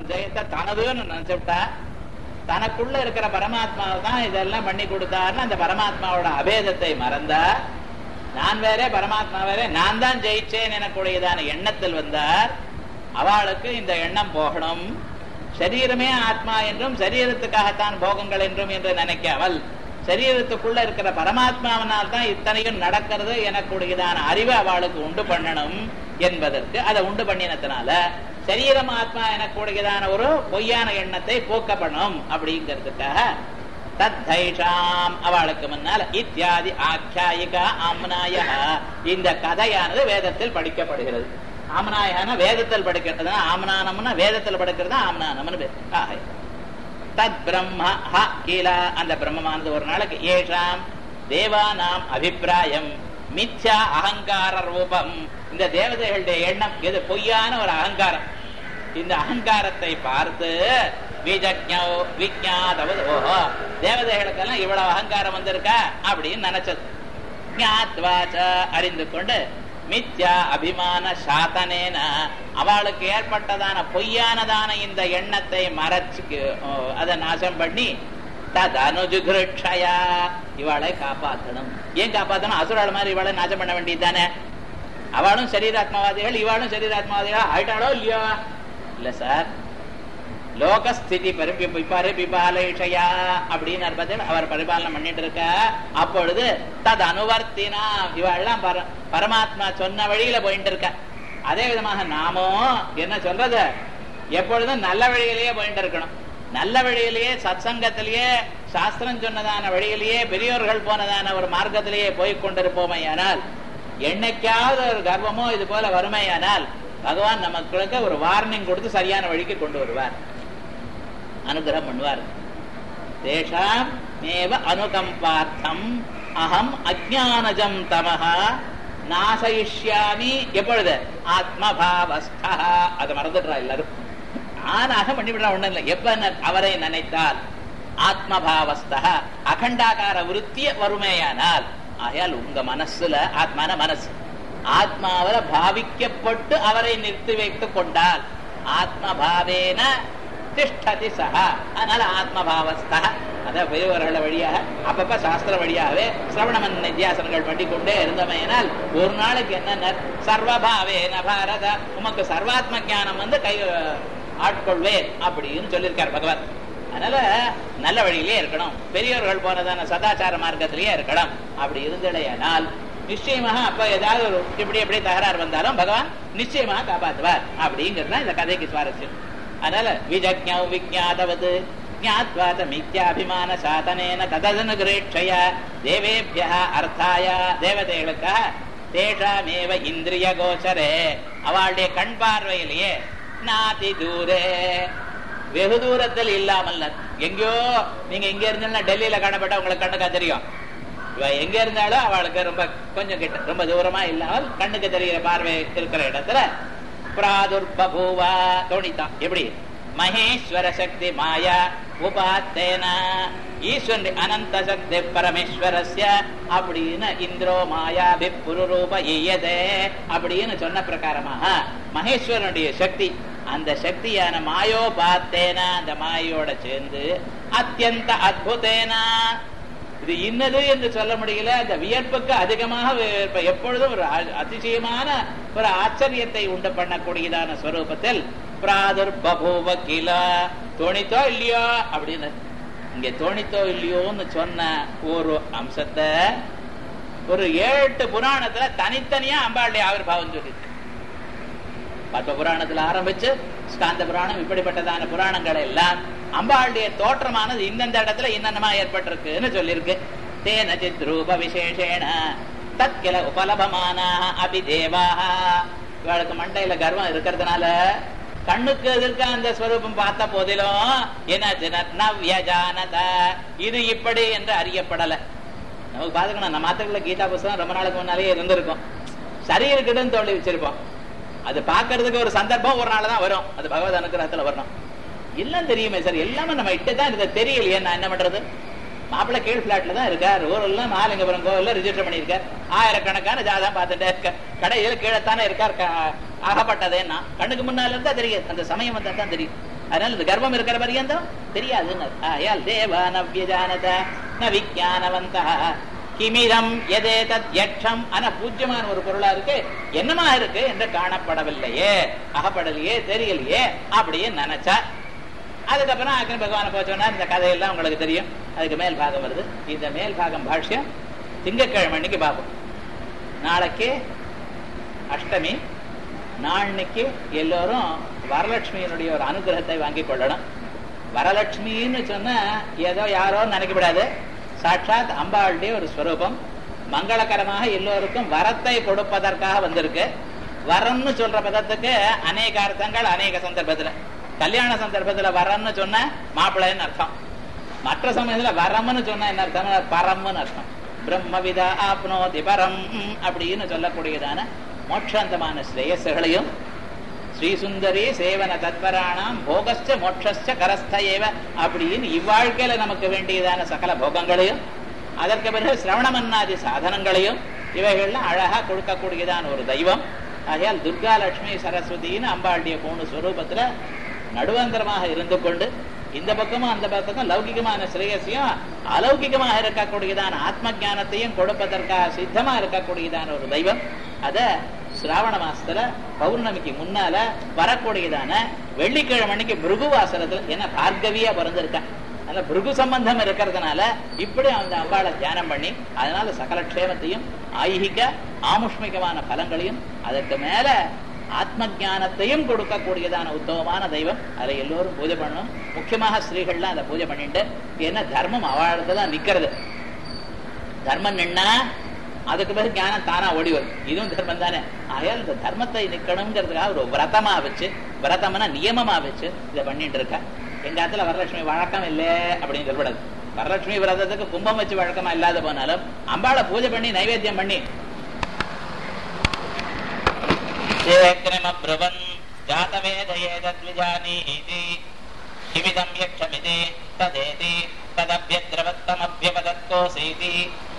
ஜெயத்தை தனதுன்னு நினைச்சுட்டா தனக்குள்ள இருக்கிற பரமாத்மாவை தான் இதெல்லாம் பண்ணி கொடுத்தாருன்னு அந்த பரமாத்மாவோட அபேதத்தை மறந்தா நான் வேற பரமாத்மா வேற நான் தான் ஜெயிச்சேன் எனக்குடையதான எண்ணத்தில் வந்தார் அவளுக்கு இந்த எண்ணம் போகணும் சரீரமே ஆத்மா என்றும் சரீரத்துக்காகத்தான் போகங்கள் என்றும் என்று நினைக்காமல் சரீரத்துக்குள்ள இருக்கிற பரமாத்மாவினால் தான் இத்தனையும் நடக்கிறது எனக்குடையதான அறிவை அவளுக்கு உண்டு பண்ணணும் என்பதற்கு அதை உண்டு பண்ணினதுனால சரீரம் ஆத்மா எனக்குடையதான ஒரு பொய்யான எண்ணத்தை போக்கப்படணும் அப்படிங்கிறதுக்காக தத்தைஷாம் அவளுக்கு முன்னால் இத்தியாதி ஆக்கியாயிகா ஆம்னாய இந்த கதையானது வேதத்தில் படிக்கப்படுகிறது ஆமனாயான வேதத்தில் படிக்கிறது ஆமனானம்னா வேதத்தில் படிக்கிறது ஆமனானம்னு பேர் ஆக தத் பிரம்ம ஹ கீழ அந்த பிரம்மமானது ஒரு நாளைக்கு ஏஷாம் தேவானாம் அபிப்பிராயம் மித்யா அகங்கார ரூபம் இந்த தேவதைகளுடைய எண்ணம் இது பொய்யான ஒரு அகங்காரம் இந்த அகங்காரத்தை பார்த்து விஜக்ஞோ விஜாதவது ஓஹோ தேவதைகளுக்கெல்லாம் இவ்வளவு அகங்காரம் வந்திருக்கா அப்படின்னு நினைச்சது ஞாத்வாச்ச அறிந்து கொண்டு மித்யா அபிமான சாத்தனேன அவளுக்கு ஏற்பட்டதான பொய்யானதான இந்த எண்ணத்தை மறைச்சு அதை நாசம் பண்ணி ததனுஜுகிருட்சயா இவளை காப்பாற்றணும் ஏன் காப்பாற்றணும் அசுராள் மாதிரி இவளை நாசம் பண்ண வேண்டியது தானே அவளும் சரீராத்மவாதிகள் இவாளும் சரீராத்மவாதிகள் ஆயிட்டாளோ இல்லையோ இல்ல சார் லோகஸ்திதி பரிபாலேஷயா அப்படின்னு அர்த்தத்தில் அவர் பரிபாலனை பண்ணிட்டு இருக்க அப்பொழுது தது அனுவர்த்தினா இவெல்லாம் பர பரமாத்மா சொன்ன வழியில போயிட்டு இருக்க அதே விதமாக நாமும் என்ன சொல்றது எப்பொழுதும் நல்ல வழியிலேயே போயிட்டு இருக்கணும் நல்ல வழியிலேயே சத்சங்கத்திலேயே சாஸ்திரம் சொன்னதான வழியிலேயே பெரியோர்கள் போனதான ஒரு மார்க்கத்திலேயே போய் கொண்டிருப்போமே ஆனால் என்னைக்காவது ஒரு கர்வமோ இது போல வறுமையானால் பகவான் நமக்கு ஒரு வார்னிங் கொடுத்து சரியான வழிக்கு கொண்டு வருவார் அனுகிரகம் பண்ணுவார் தேஷாம் மேவ அனுகம்பார்த்தம் அகம் அஜானஜம் தமஹா நாசயிஷ்யாமி எப்பொழுது ஆத்மபாவஸ்தா அதை மறந்துடுறா எல்லாரும் ஆனாக பண்ணிவிடா ஒண்ணும் இல்லை எப்ப அவரை நினைத்தால் ஆத்மபாவஸ்தா அகண்டாகார விருத்திய வறுமையானால் ஆகையால் உங்க மனசுல ஆத்மான மனசு ஆத்மாவில பாவிக்கப்பட்டு அவரை நிறுத்தி வைத்துக் கொண்டால் ஆத்மபாவேன திஷ்டதி சஹா அதனால ஆத்மபாவஸ்தா அத பெரியவர்கள வழியாக அப்பப்ப சாஸ்திர வழியாகவே சிரவணமன் நித்தியாசனங்கள் பண்ணிக்கொண்டே இருந்தமையினால் ஒரு நாளைக்கு என்ன சர்வபாவேன பாரத உமக்கு சர்வாத்ம ஜானம் வந்து கை ஆட்கொள்வேன் அப்படின்னு சொல்லியிருக்கார் பகவான் அதனால நல்ல வழியிலே இருக்கணும் பெரியவர்கள் போனதான சதாச்சார மார்க்கத்திலேயே இருக்கணும் அப்படி இருந்தடையானால் நிச்சயமாக அப்ப ஏதாவது ஒரு இப்படி எப்படி தகராறு வந்தாலும் பகவான் நிச்சயமாக காப்பாற்றுவார் அப்படிங்கிறது இந்த கதைக்கு சுவாரஸ்யம் அதனால விஜக்ஞௌ விஜாதவது ஞாத்வாத மித்யாபிமான சாதனேன ததனுகிரேட்சய தேவேபிய அர்த்தாய தேவதைகளுக்காக தேஷாமேவ இந்திரிய கோச்சரே அவளுடைய கண் பார்வையிலேயே நாதி தூரே வெகு தூரத்தில் இல்லாமல் எங்கேயோ நீங்க இங்க இருந்தாலும் டெல்லியில காணப்பட்ட உங்களுக்கு கண்ணுக்கா தெரியும் இவ எங்க இருந்தாலும் அவளுக்கு ரொம்ப கொஞ்சம் கிட்ட ரொம்ப தூரமா இல்லாமல் கண்ணுக்கு தெரிகிற பார்வை இருக்கிற இடத்துல பிராதுர்பூவா தோணித்தான் எப்படி மகேஸ்வர சக்தி மாயா உபாத்தேன ஈஸ்வரன் அனந்த சக்தி பரமேஸ்வரஸ்ய அப்படின்னு இந்திரோ மாயா புருரூப ஈயதே அப்படின்னு சொன்ன பிரகாரமாக மகேஸ்வரனுடைய சக்தி அந்த சக்தியான மாயோ பார்த்தேன அந்த மாயோட சேர்ந்து அத்தியந்த அத்புதேனா இது இன்னது என்று சொல்ல முடியல அந்த வியர்ப்புக்கு அதிகமாக வியர்ப்பு. எப்பொழுதும் ஒரு அ- அதிசயமான ஒரு ஆச்சரியத்தை உண்டு பண்ணக்கூடியதான ஸ்வரூபத்தில் பிராதுர் பபூவ கில தோணித்தோ இல்லையோ அப்படின்னு இங்க தோணித்தோ இல்லையோன்னு சொன்ன ஒரு அம்சத்தை ஒரு ஏழு எட்டு புராணத்துல தனித்தனியா அம்பாளுடைய ஆவிர்வாவம் சொல்லிருக்கு பத்ம புராணத்துல ஆரம்பிச்சு ஸ்காந்த புராணம் இப்படிப்பட்டதான புராணங்கள் எல்லாம் அம்பாளுடைய தோற்றமானது இந்தந்த இடத்துல இன்னமா ஏற்பட்டிருக்குன்னு சொல்லியிருக்கு தேன சித்ரூப விசேஷேன தத்கில உபலபமான அபி தேவாக இவளுக்கு மண்டையில கர்வம் இருக்கிறதுனால கண்ணுக்கு எதிர்க்க அந்த ஸ்வரூபம் பார்த்த போதிலும் என்ன நவ்யஜானத இது இப்படி என்று அறியப்படல நமக்கு பாத்துக்கணும் நம்ம மாத்துக்குள்ள கீதா புஸ்தகம் ரொம்ப நாளுக்கு முன்னாலேயே இருந்திருக்கும் சரி இருக்குதுன்னு தோண்டி வச்சிருப்போம் அது பாக்குறதுக்கு ஒரு சந்தர்ப்பம் ஒரு நாள் தான் வரும் அது பகவத் அனுகிரகத்துல வரணும் எல்லாம் தெரியுமே சார் எல்லாமே நம்ம இட்ட தான் இருக்கு தெரியலையே நான் என்ன பண்றது மாப்பிள்ளை கீழ் பிளாட்ல தான் இருக்கார் ஊரெல்லாம் மாலிங்கபுரம் கோவில்ல ரிஜிஸ்டர் பண்ணியிருக்கார் ஆயிரக்கணக்கான ஜாதகம் பார்த்துட்டே இருக்க கடையில் கீழே தானே இருக்கார் க- ஆகப்பட்டதேன்னா கண்ணுக்கு முன்னால இருந்தா தெரியும் அந்த சமயம் வந்தா தான் தெரியும் அதனால இந்த கர்ப்பம் இருக்கிற பரியந்தம் தெரியாதுன்னு ஆயால் தேவா நவ்யஜானத ந விஜானவந்த கிமிதம் எதே தத் யட்சம் ஆனா பூஜ்யமான ஒரு பொருளா இருக்கு என்னமா இருக்கு என்று காணப்படவில்லையே அகப்படலையே தெரியலையே அப்படியே நினைச்சா அதுக்கப்புறம் அக்னி பகவானை போச்சோன்னா இந்த கதையெல்லாம் உங்களுக்கு தெரியும் அதுக்கு மேல் பாகம் வருது இந்த மேல் பாகம் பாஷ்யம் திங்கட்கிழமை அன்னைக்கு பார்ப்போம் நாளைக்கு அஷ்டமி நாளைக்கு எல்லோரும் வரலட்சுமியினுடைய ஒரு அனுகிரகத்தை வாங்கி கொள்ளணும் வரலட்சுமின்னு சொன்னா ஏதோ யாரோ நினைக்கப்படாது சாட்சாத் அம்பாளுடைய ஒரு ஸ்வரூபம் மங்களகரமாக எல்லோருக்கும் வரத்தை கொடுப்பதற்காக வந்திருக்கு வரம்னு சொல்ற பதத்துக்கு அநேக அர்த்தங்கள் அநேக சந்தர்ப்பத்துல கல்யாண சந்தர்ப்பத்துல வரம்னு சொன்ன மாப்பிள்ளைன்னு அர்த்தம் மற்ற சமயத்துல வரம்னு சொன்னா என்ன அர்த்தம் பரம்னு அர்த்தம் பிரம்மவிதா ஆப்னோதி பரம் அப்படின்னு சொல்லக்கூடியதான மோட்சாந்தமான ஸ்ரேயஸ்களையும் ஸ்ரீசுந்தரி சேவன தத்வராணாம் போகஸ்ட மோட்சஸ்ட கரஸ்த ஏவ அப்படின்னு இவ்வாழ்க்கையில நமக்கு வேண்டியதான சகல போகங்களையும் அதற்கு பிறகு சிரவணமன்னாதி சாதனங்களையும் இவைகள்லாம் அழகா கொடுக்கக்கூடியதான ஒரு தெய்வம் ஆகையால் துர்கா லட்சுமி சரஸ்வதினு அம்பாளுடைய மூணு ஸ்வரூபத்துல நடுவந்தரமாக இருந்து கொண்டு இந்த பக்கமும் அந்த பக்கமும் லௌகிகமான ஸ்ரேயஸையும் அலௌகிகமாக இருக்கக்கூடியதான ஆத்ம ஞானத்தையும் கொடுப்பதற்காக சித்தமா இருக்கக்கூடியதான ஒரு தெய்வம் அத சிராவண மாசத்துல பௌர்ணமிக்கு முன்னால வரக்கூடியதான வெள்ளிக்கிழமை அன்னைக்கு பிருகுவாசனத்துல என்ன பார்கவியா பிறந்திருக்கா அதனால பிருகு சம்பந்தம் இருக்கிறதுனால இப்படி அந்த அம்பாளை தியானம் பண்ணி அதனால சகல க்ஷேமத்தையும் ஆயிகிக்க ஆமுஷ்மிகமான பலங்களையும் அதற்கு மேல ஆத்ம ஞானத்தையும் கொடுக்கக்கூடியதான உத்தமமான தெய்வம் அதை எல்லோரும் பூஜை பண்ணணும் முக்கியமாக ஸ்திரீகள்லாம் அதை பூஜை பண்ணிட்டு ஏன்னா தர்மம் அவளுக்கு தான் நிக்கிறது தர்மம் நின்னா அதுக்கு பிறகு ஞானம் தானா ஓடி வரும் இதுவும் தர்மம் தானே ஆகையால் இந்த தர்மத்தை நிக்கணுங்கிறதுக்காக ஒரு விரதமா வச்சு விரதம்னா நியமமா வச்சு இதை பண்ணிட்டு இருக்கா எங்க இடத்துல வரலட்சுமி வழக்கம் இல்லை அப்படின்னு சொல்லக்கூடாது வரலட்சுமி விரதத்துக்கு கும்பம் வச்சு வழக்கமா இல்லாத போனாலும் அம்பாளை பூஜை பண்ணி நைவேத்தியம் பண்ணி शेऽग्निमब्रुवन् जातवेदयेतद्विजानीति किमिदं यक्षमिति तदेति तदभ्यद्रवत्तमभ्यपदत्कोऽसीति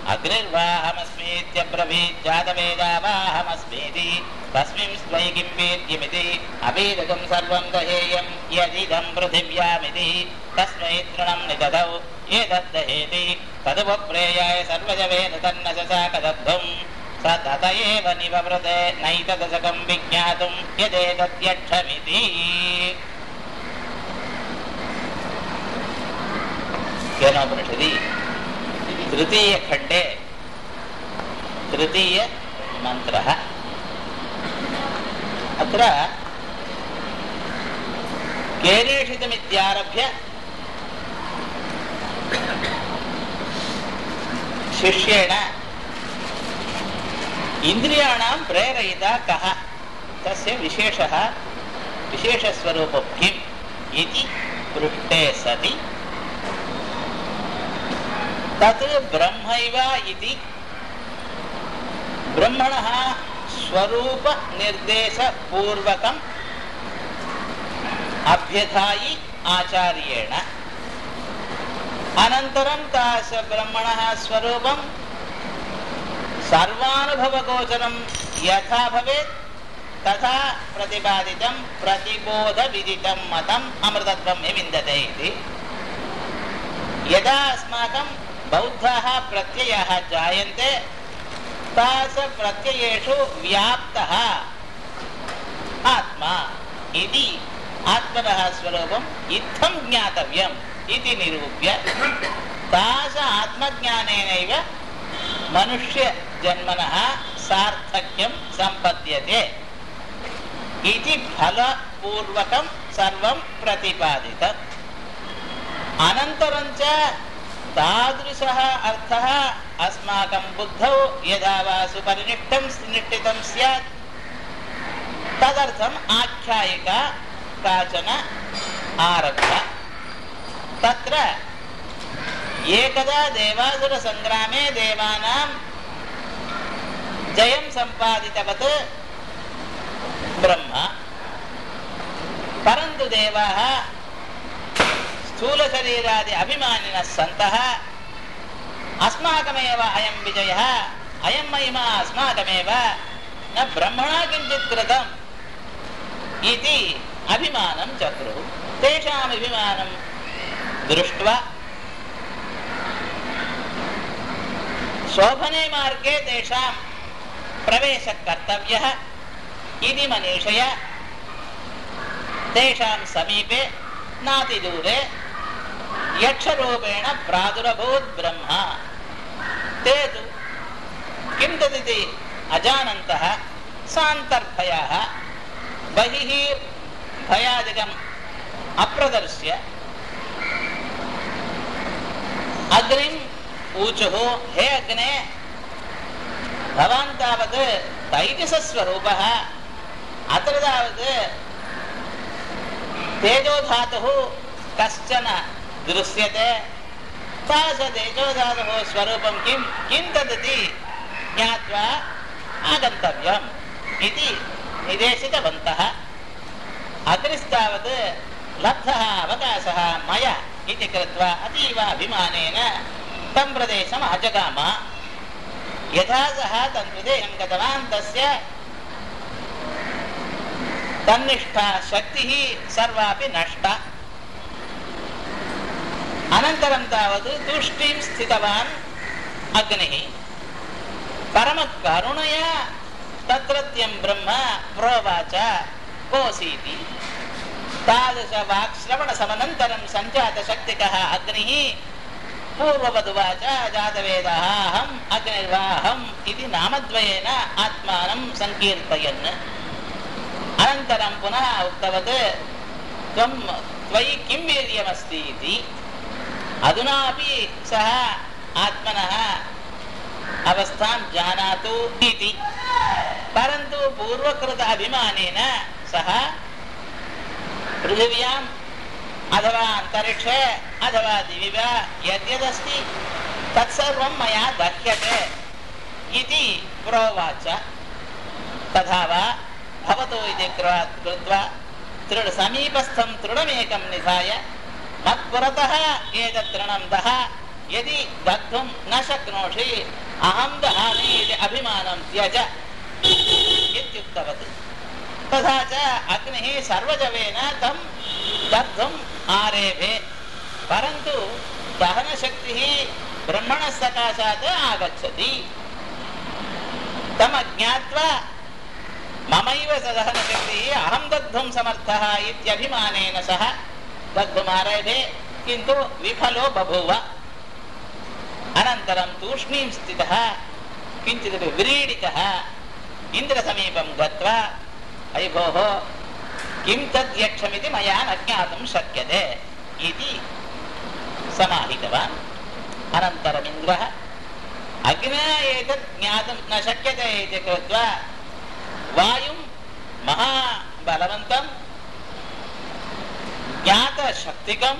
अग्निर्वाहमस्मीत्यब्रवीज्जातवेदावाहमस्मीति तस्मिन् स्त्वयि किं वेद्यमिति अभीदकं सर्वं दहेयं यदिदं पृथिव्यामिति तस्मै तृणं निदधौ एतद्दहेति तदुपप्रेयाय सर्वजवेन तन्न शशाकदब्धुम् स तत एव निवव्रते नैतदशकं विज्ञातुं यदेतद्यक्षमिति केनोपनिषदि तृतीयखण्डे तृतीयमन्त्रः अत्र केनेषितमित्यारभ्य शिष्येण इन्द्रियाणां प्रेरयिता कः तस्य विशेषः विशेषस्वरूपं किम् इति पृष्टे सति तत् ब्रह्मैव इति ब्रह्मणः स्वरूपनिर्देशपूर्वकम् अभ्यधायि आचार्येण अनन्तरं तास ब्रह्मणः स्वरूपं सर्वानुभवगोचरं यथा भवेत् तथा प्रतिपादितं प्रतिबोधविदितं मतम् अमृतत्वं हि विन्दते इति यदा अस्माकं बौद्धाः प्रत्ययाः जायन्ते तास प्रत्ययेषु व्याप्तः आत्मा इति आत्मनः स्वरूपम् इत्थं ज्ञातव्यम् इति निरूप्य तास आत्मज्ञानेनैव मनुष्यजन्मनः सार्थक्यं सम्पद्यते इति फलपूर्वकं सर्वं प्रतिपादितम् अनन्तरं च तादृशः अर्थः अस्माकं बुद्धौ यदा वा सुपरिनिष्टं निष्ठितं स्यात् तदर्थम् आख्यायिका काचन आरब्धा तत्र एकदा देवासुरसङ्ग्रामे देवानां जयं सम्पादितवत् ब्रह्म परन्तु देवाः स्थूलशरीरादि अभिमानिनः सन्तः अस्माकमेव अयं विजयः अयं महिमा अस्माकमेव न ब्रह्मणा किञ्चित् कृतम् इति அபிமானம் சக்ரு தேஷாம் அபிமானம் திருஷ்டுவா शोभने मार्गे तेषां प्रवेशः कर्तव्यः इति मनीषया तेषां समीपे नातिदूरे यक्षरूपेण प्रादुरभूत् ब्रह्मा ते तु किं तदिति अजानन्तः सान्तर्भयाः बहिः भयादिकम् अप्रदर्श्य अग्निम् ऊचुः हे अग्ने भवान् तावत् तैजसस्वरूपः अत्र तावत् तेजोधातुः कश्चन दृश्यते तादृशतेजोधातुः स्वरूपं किं किं तदिति ज्ञात्वा आगन्तव्यम् इति निर्देशितवन्तः अग्निस्तावत् लब्धः अवकाशः मया इति कृत्वा अतीव अभिमानेन तं प्रदेशम् अजगाम यथा सः तन्प्रदेशं गतवान् तस्य तन्निष्ठा शक्तिः सर्वापि नष्टा अनन्तरं तावत् तुष्टिं स्थितवान् अग्निः परमकरुणया तत्रत्यं ब्रह्म प्रोवाच कोऽसीति तादृशवाक्श्रवणसमनन्तरं सञ्जातशक्तिकः अग्निः पूर्ववधुवाच जातवेदः अहम् अग्निर्वाहम् इति नामद्वयेन आत्मानं सङ्कीर्तयन् अनन्तरं पुनः उक्तवत् त्वं त्वयि किं वीर्यमस्ति इति अधुनापि सः आत्मनः अवस्थां जानातु इति परन्तु पूर्वकृत अभिमानेन सः पृथिव्याम् अथवा अन्तरिक्षे अथवा दिवि वा यद्यदस्ति तत्सर्वं मया दह्यते इति प्रोवाच तथा वा भवतु इति कृ- कृत्वा तृण समीपस्थं तृणमेकं निधाय मत्पुरतः एतत् तृणं दः यदि दग्धुं न शक्नोषि अहं दहामि इति अभिमानं त्यज इत्युक्तवत् तथा च अग्निः सर्वजवेन तं दग्धुम् आरेभे परन्तु दहनशक्तिः ब्रह्मणः सकाशात् आगच्छति तमज्ञात्वा ममैव स दहनशक्तिः अहं दग्धुं समर्थः इत्यभिमानेन सः दग्धुमारेभे किन्तु विफलो बभूव अनन्तरं तूष्णीं स्थितः किञ्चिदपि व्रीडितः इन्द्रसमीपं गत्वा अयि भोः किं तद्यक्षमिति मया न ज्ञातुं शक्यते इति समाहितवान् अनन्तरमिन्द्रः अग्ने एतत् ज्ञातुं न शक्यते इति कृत्वा वायुं महाबलवन्तं ज्ञातशक्तिकं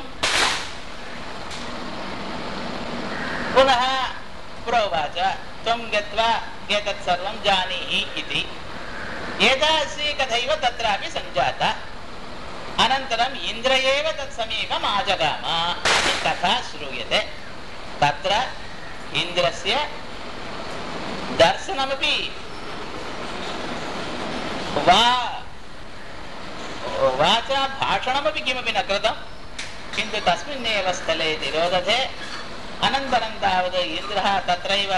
पुनः प्रोवाच त्वं गत्वा एतत् सर्वं जानीहि इति एतादृशी कथैव तत्रापि सञ्जाता अनन्तरम् इन्द्र एव तत्समीपम् आजगाम इति कथा श्रूयते तत्र इन्द्रस्य दर्शनमपि वा वाचा भाषणमपि किमपि न कृतं किन्तु तस्मिन्नेव स्थले तिरोदधे अनन्तरं तावत् इन्द्रः तत्रैव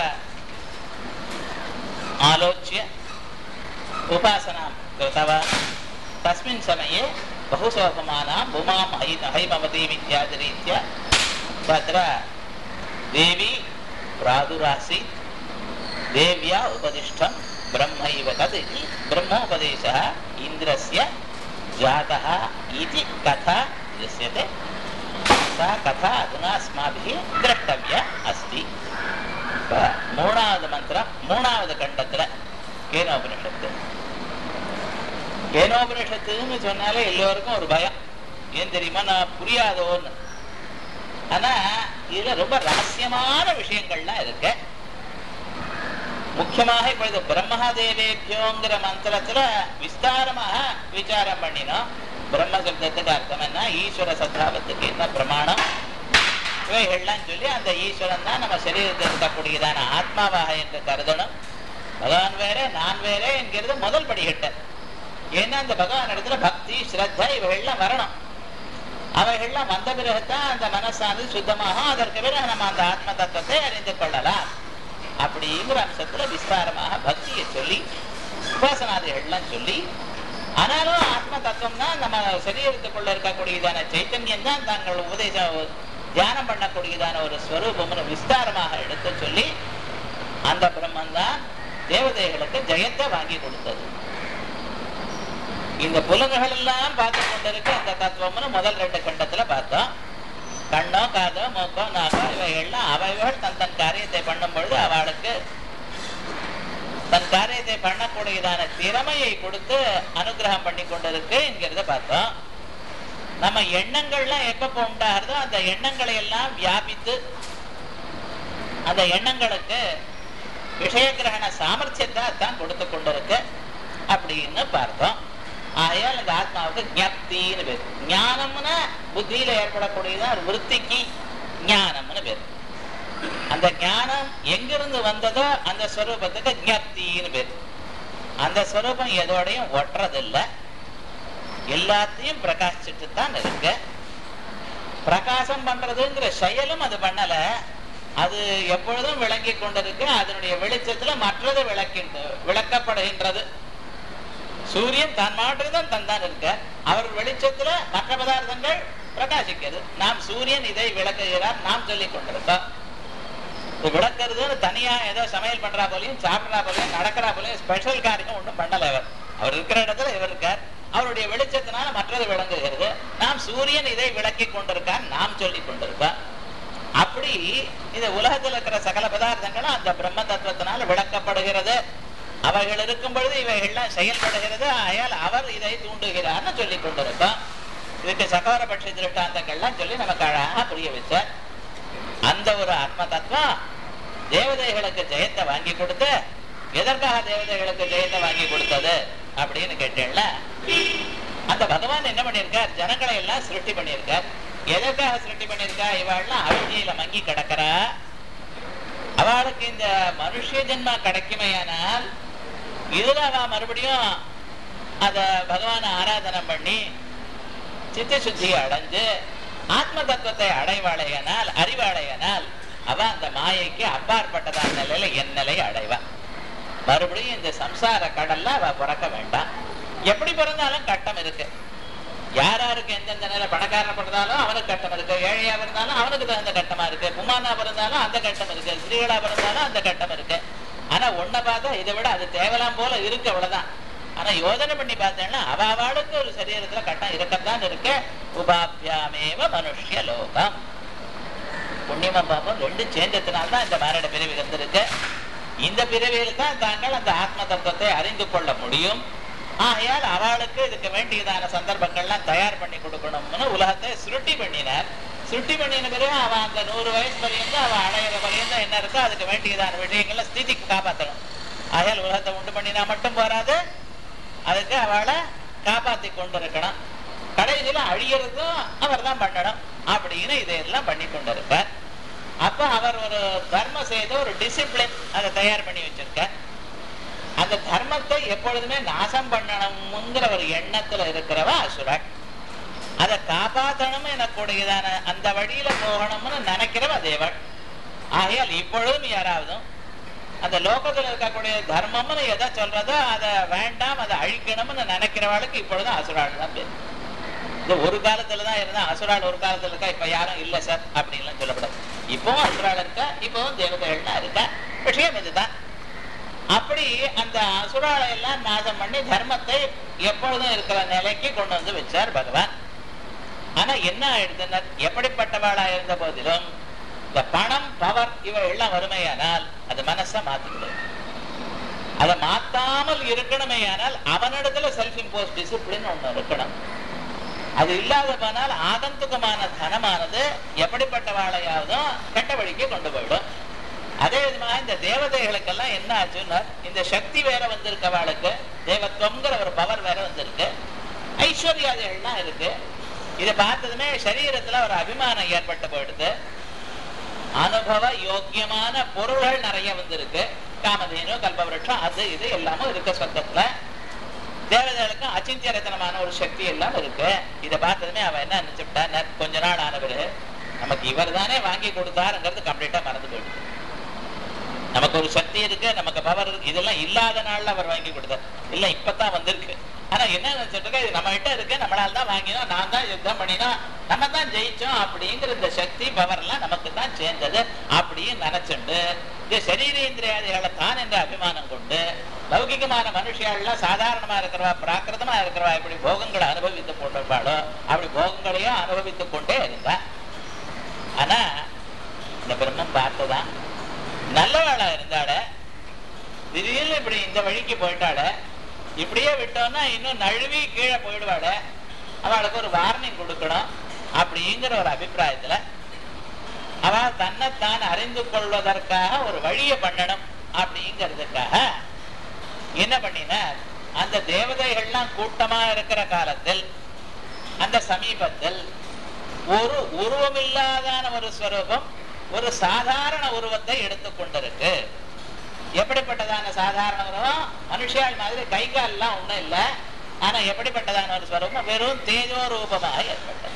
आलोच्य उपासनां कृतवान् तस्मिन् समये बहुशोभमानां उमां है हैमवतीम् इत्यादिरीत्या तत्र देवी प्रादुरासीत् देव्या उपदिष्टं ब्रह्मैव तद् इति ब्रह्मोपदेशः इन्द्रस्य जातः इति कथा दृश्यते सा कथा अधुना अस्माभिः द्रष्टव्या अस्ति இப்ப மூணாவது மந்திரம் மூணாவது கண்டத்துல கேனோபனிஷத்து கேனோபனிஷத்துன்னு சொன்னாலே எல்லோருக்கும் ஒரு பயம் ஏன் தெரியுமா நான் புரியாதோன்னு ஆனா இதுல ரொம்ப ரகசியமான விஷயங்கள்லாம் இருக்கு முக்கியமாக இப்பொழுது பிரம்மதேவேபியோங்கிற மந்திரத்துல விஸ்தாரமாக விசாரம் பண்ணினோம் பிரம்ம சப்தத்துக்கு அர்த்தம் என்ன ஈஸ்வர சத்தாபத்துக்கு என்ன பிரமாணம் இவைகள்லாம் சொல்லி அந்த ஈஸ்வரன் தான் நம்ம சரீரத்தில் இருக்கக்கூடியதான ஆத்மாவாக என்று கருதணும் பகவான் வேற நான் வேற என்கிறது முதல் படிக்கட்டு ஏன்னா அந்த பகவான் இடத்துல பக்தி ஸ்ரத்தா இவைகள்லாம் வரணும் அவைகள்லாம் வந்த பிறகுதான் அந்த மனசானது சுத்தமாகும் அதற்கு பிறகு நம்ம அந்த ஆத்ம தத்துவத்தை அறிந்து கொள்ளலாம் அப்படிங்கிற அம்சத்துல விஸ்தாரமாக பக்தியை சொல்லி உபாசனாதிகள்லாம் சொல்லி ஆனாலும் ஆத்ம தத்துவம் தான் நம்ம சரீரத்துக்குள்ள இருக்கக்கூடியதான சைத்தன்யம் தான் தாங்கள் உபதேசம் தியானம் பண்ணக்கூடியதான ஒரு ஸ்வரூபம்னு விஸ்தாரமாக எடுத்து சொல்லி அந்த பிரம்மன் தான் தேவதைகளுக்கு ஜெயத்தை வாங்கி கொடுத்தது இந்த புலன்கள் எல்லாம் பார்த்து கொண்டிருக்க அந்த தத்துவம்னு முதல் ரெண்டு கண்டத்துல பார்த்தோம் கண்ணோ காதோ மூக்கோ நாக்கோ இவைகள்லாம் அவைகள் தன் தன் காரியத்தை பண்ணும் பொழுது அவளுக்கு தன் காரியத்தை பண்ணக்கூடியதான திறமையை கொடுத்து அனுகிரகம் பண்ணி கொண்டிருக்கு என்கிறத பார்த்தோம் நம்ம எண்ணங்கள்லாம் எப்ப உண்டாகிறதோ அந்த எண்ணங்களை எல்லாம் வியாபித்து அந்த எண்ணங்களுக்கு விஷய கிரகண சாமர்த்தியத்தை தான் கொடுத்து கொண்டிருக்கு அப்படின்னு பார்த்தோம் ஆகையால் இந்த ஆத்மாவுக்கு ஜப்தின்னு பேர் ஞானம்னா புத்தியில ஏற்படக்கூடியதான் ஒரு விற்த்திக்கு ஞானம்னு பேர் அந்த ஞானம் எங்கிருந்து வந்ததோ அந்த ஸ்வரூபத்துக்கு ஜப்தின்னு பேர் அந்த ஸ்வரூபம் எதோடையும் ஒட்டுறதில்லை எல்லாத்தையும் பிரகாசிச்சுட்டு தான் இருக்கு பிரகாசம் பண்றதுங்கிற செயலும் அது பண்ணல அது எப்பொழுதும் விளங்கி கொண்டிருக்கு அதனுடைய வெளிச்சத்துல மற்றது விளக்கின்ற விளக்கப்படுகின்றது சூரியன் தான் மாற்றுதான் தந்தான் இருக்க அவர் வெளிச்சத்துல மற்ற பதார்த்தங்கள் பிரகாசிக்கிறது நாம் சூரியன் இதை விளக்குகிறார் நாம் சொல்லிக் கொண்டிருக்கோம் இது விளக்குறதுன்னு தனியா ஏதோ சமையல் பண்றா போலையும் சாப்பிட்றா போலையும் நடக்கிறா போலையும் ஸ்பெஷல் காரியம் ஒன்றும் பண்ணல அவர் அவர் இருக்கிற இடத்துல இவர் இருக்கார் அவருடைய வெளிச்சத்தினால மற்றது விளங்குகிறது நாம் சூரியன் இதை விளக்கி கொண்டிருக்கார் நாம் சொல்லிக் கொண்டிருக்கோம் அப்படி இந்த உலகத்தில் இருக்கிற சகல பதார்த்தங்களும் அந்த பிரம்ம தத்துவத்தினால் விளக்கப்படுகிறது அவைகள் இருக்கும் பொழுது இவைகள்லாம் செயல்படுகிறது ஆயால் அவர் இதை தூண்டுகிறார்னு சொல்லிக் கொண்டிருக்கோம் இதுக்கு சகோரபட்ச திருஷ்டாந்தங்கள்லாம் சொல்லி நமக்கு அழகாக புரிய வச்சார் அந்த ஒரு ஆத்ம தத்துவம் தேவதைகளுக்கு ஜெயத்தை வாங்கி கொடுத்து எதற்காக தேவதைகளுக்கு ஜெயத்தை வாங்கி கொடுத்தது அப்படின்னு கேட்டேன்ல அந்த பகவான் என்ன பண்ணியிருக்கார் ஜனங்களை எல்லாம் சிருஷ்டி பண்ணியிருக்கார் எதற்காக சிருஷ்டி பண்ணியிருக்கா இவாள்லாம் அவிஜயில மங்கி கிடக்கிறா அவளுக்கு இந்த மனுஷ ஜென்மா கிடைக்குமையானால் இதுல அவ மறுபடியும் அத பகவான ஆராதனை பண்ணி சித்த சுத்தியை அடைஞ்சு ஆத்ம தத்துவத்தை அடைவாளையனால் அறிவாளையனால் அவ அந்த மாயைக்கு அப்பாற்பட்டதான நிலையில என் நிலையை அடைவா மறுபடியும் இந்த சம்சார கடல்ல அவ பிறக்க வேண்டாம் எப்படி பிறந்தாலும் கட்டம் இருக்கு யார் யாருக்கு எந்தெந்த நிலை பணக்காரன பிறந்தாலும் அவனுக்கு கட்டம் இருக்கு ஏழையா பிறந்தாலும் அவனுக்கு தகுந்த கட்டமா இருக்கு குமாரனா பிறந்தாலும் அந்த கட்டம் இருக்கு ஸ்ரீகளா பிறந்தாலும் அந்த கட்டம் இருக்கு ஆனா ஒன்ன பார்த்தா இதை விட அது தேவலாம் போல இருக்கு அவ்வளவுதான் ஆனா யோசனை பண்ணி பார்த்தேன்னா அவ அவளுக்கு ஒரு சரீரத்துல கட்டம் இருக்கத்தான் இருக்கு உபாபியாமேவ மனுஷ்ய லோகம் புண்ணியமா பாப்போம் ரெண்டும் சேர்ந்ததுனால்தான் இந்த மாரட பிறவி வந்திருக்கு இந்த பிறவியில் தான் தாங்கள் அந்த ஆத்ம தத்துவத்தை அறிந்து கொள்ள முடியும் ஆகையால் அவளுக்கு இதுக்கு வேண்டியதான சந்தர்ப்பங்கள்லாம் தயார் பண்ணி கொடுக்கணும்னு உலகத்தை சுருட்டி பண்ணினார் சுருட்டி பண்ணின பிறகு அவன் அந்த நூறு வயசு வரையும் அவன் அடையிற வரையும் என்ன இருக்கோ அதுக்கு வேண்டியதான விஷயங்களை ஸ்திதிக்கு காப்பாற்றணும் ஆகையால் உலகத்தை உண்டு பண்ணினா மட்டும் போறாது அதுக்கு அவளை காப்பாத்தி கொண்டு இருக்கணும் கடைசியில அழியறதும் அவர் தான் பண்ணணும் அப்படின்னு இதையெல்லாம் பண்ணி கொண்டு இருப்பார் அப்ப அவர் ஒரு தர்ம செய்த ஒரு டிசிப்ளின் அதை தயார் பண்ணி வச்சிருக்கார் அந்த தர்மத்தை எப்பொழுதுமே நாசம் பண்ணணுங்கிற ஒரு எண்ணத்துல இருக்கிறவ அசுரன் அதை காப்பாற்றணும் எனக்கூடியதான அந்த வழியில போகணும்னு நினைக்கிறவ தேவன் ஆகையால் இப்பொழுதும் யாராவதும் அந்த லோகத்துல இருக்கக்கூடிய தர்மம்னு எதை சொல்றதோ அதை வேண்டாம் அதை அழிக்கணும்னு நினைக்கிறவளுக்கு இப்பொழுதும் அசுராள் தான் பேர் இது ஒரு காலத்துல தான் இருந்தா அசுராள் ஒரு காலத்துல இருக்கா இப்ப யாரும் இல்ல சார் அப்படின்லாம் சொல்லப்படாது இப்பவும் அசுராள் இருக்கா இப்பவும் தேவதைகள்லாம் இருக்கா விஷயம் இதுதான் அப்படி அந்த அசுராளை எல்லாம் நாசம் பண்ணி தர்மத்தை எப்பொழுதும் இருக்கிற நிலைக்கு கொண்டு வந்து வச்சார் பகவான் ஆனா என்ன ஆயிடுதுன்னா எப்படிப்பட்டவாளா இருந்த போதிலும் இந்த பணம் பவர் இவை எல்லாம் வறுமையானால் அது மனசை மாத்திவிடும் அதை மாத்தாமல் இருக்கணுமேயானால் அவனிடத்துல செல்ஃப் இம்போஸ் டிசிப்ளின் ஒண்ணு இருக்கணும் அது இல்லாத போனால் ஆகந்துகமான தனமானது எப்படிப்பட்ட வாழையாவதும் கெட்ட வழிக்கு கொண்டு போயிடும் அதே விதமாக இந்த தேவதைகளுக்கெல்லாம் என்ன ஆச்சுன்னா இந்த சக்தி வேற வந்திருக்க வாளுக்கு தேவத்துவங்கிற ஒரு பவர் வேற வந்திருக்கு ஐஸ்வர்யாதிகள்லாம் இருக்கு இதை பார்த்ததுமே சரீரத்துல ஒரு அபிமானம் ஏற்பட்டு போயிடுது அனுபவ யோக்கியமான பொருள்கள் நிறைய வந்திருக்கு காமதேனு கல்பவருஷம் அது இது எல்லாமும் இருக்க சொந்தத்துல தேவதைகளுக்கும் அச்சிந்திய ரத்தனமான ஒரு சக்தி எல்லாம் இருக்கு இதை பார்த்ததுமே அவன் என்ன நினைச்சுட்டா கொஞ்ச நாள் ஆனவர் நமக்கு இவர் தானே வாங்கி கொடுத்தாருங்கிறது கம்ப்ளீட்டா மறந்து போயிடுது நமக்கு ஒரு சக்தி இருக்கு நமக்கு பவர் இருக்கு இதெல்லாம் இல்லாத நாள்ல அவர் வாங்கி கொடுத்தார் இல்ல இப்பதான் வந்திருக்கு ஆனா என்ன நினைச்சிட்டு இருக்க இது நம்ம கிட்ட இருக்கு நம்மளால தான் வாங்கினோம் நான் தான் யுத்தம் பண்ணினோம் நம்ம தான் ஜெயிச்சோம் அப்படிங்கிற இந்த சக்தி பவர் எல்லாம் நமக்கு தான் சேர்ந்தது அப்படின்னு நினைச்சுண்டு இது சரீரேந்திரியாதிகளை தான் என்ற அபிமானம் கொண்டு லௌகிகமான மனுஷியெல்லாம் சாதாரணமா இருக்கிறவா பிராகிருதமா இருக்கிறவா எப்படி போகங்களை அனுபவித்து கொண்டிருப்பாளோ அப்படி போகங்களையும் அனுபவித்துக் கொண்டே இருந்தா ஆனா இந்த பிரம்மம் பார்த்ததான் நல்லவாளா இருந்தாட திடீர்னு இப்படி இந்த வழிக்கு போயிட்டாட இப்படியே விட்டோம்னா இன்னும் நழுவி கீழே போயிடுவாட அவளுக்கு ஒரு வார்னிங் கொடுக்கணும் அப்படிங்கிற ஒரு அபிப்பிராயத்துல அவ தன்னைத்தான் அறிந்து கொள்வதற்காக ஒரு வழியை பண்ணணும் அப்படிங்கிறதுக்காக என்ன பண்ணினார் அந்த தேவதைகள்லாம் கூட்டமா இருக்கிற காலத்தில் அந்த சமீபத்தில் ஒரு உருவமில்லாதான ஒரு ஸ்வரூபம் ஒரு சாதாரண உருவத்தை எடுத்துக்கொண்டிருக்கு எப்படிப்பட்டதான சாதாரண உருவம் மனுஷியாள் மாதிரி கை கால்லாம் ஒண்ணும் இல்லை ஆனா எப்படிப்பட்டதான ஒரு ஸ்வரூபம் வெறும் தேஜோ ரூபமாக ஏற்பட்டது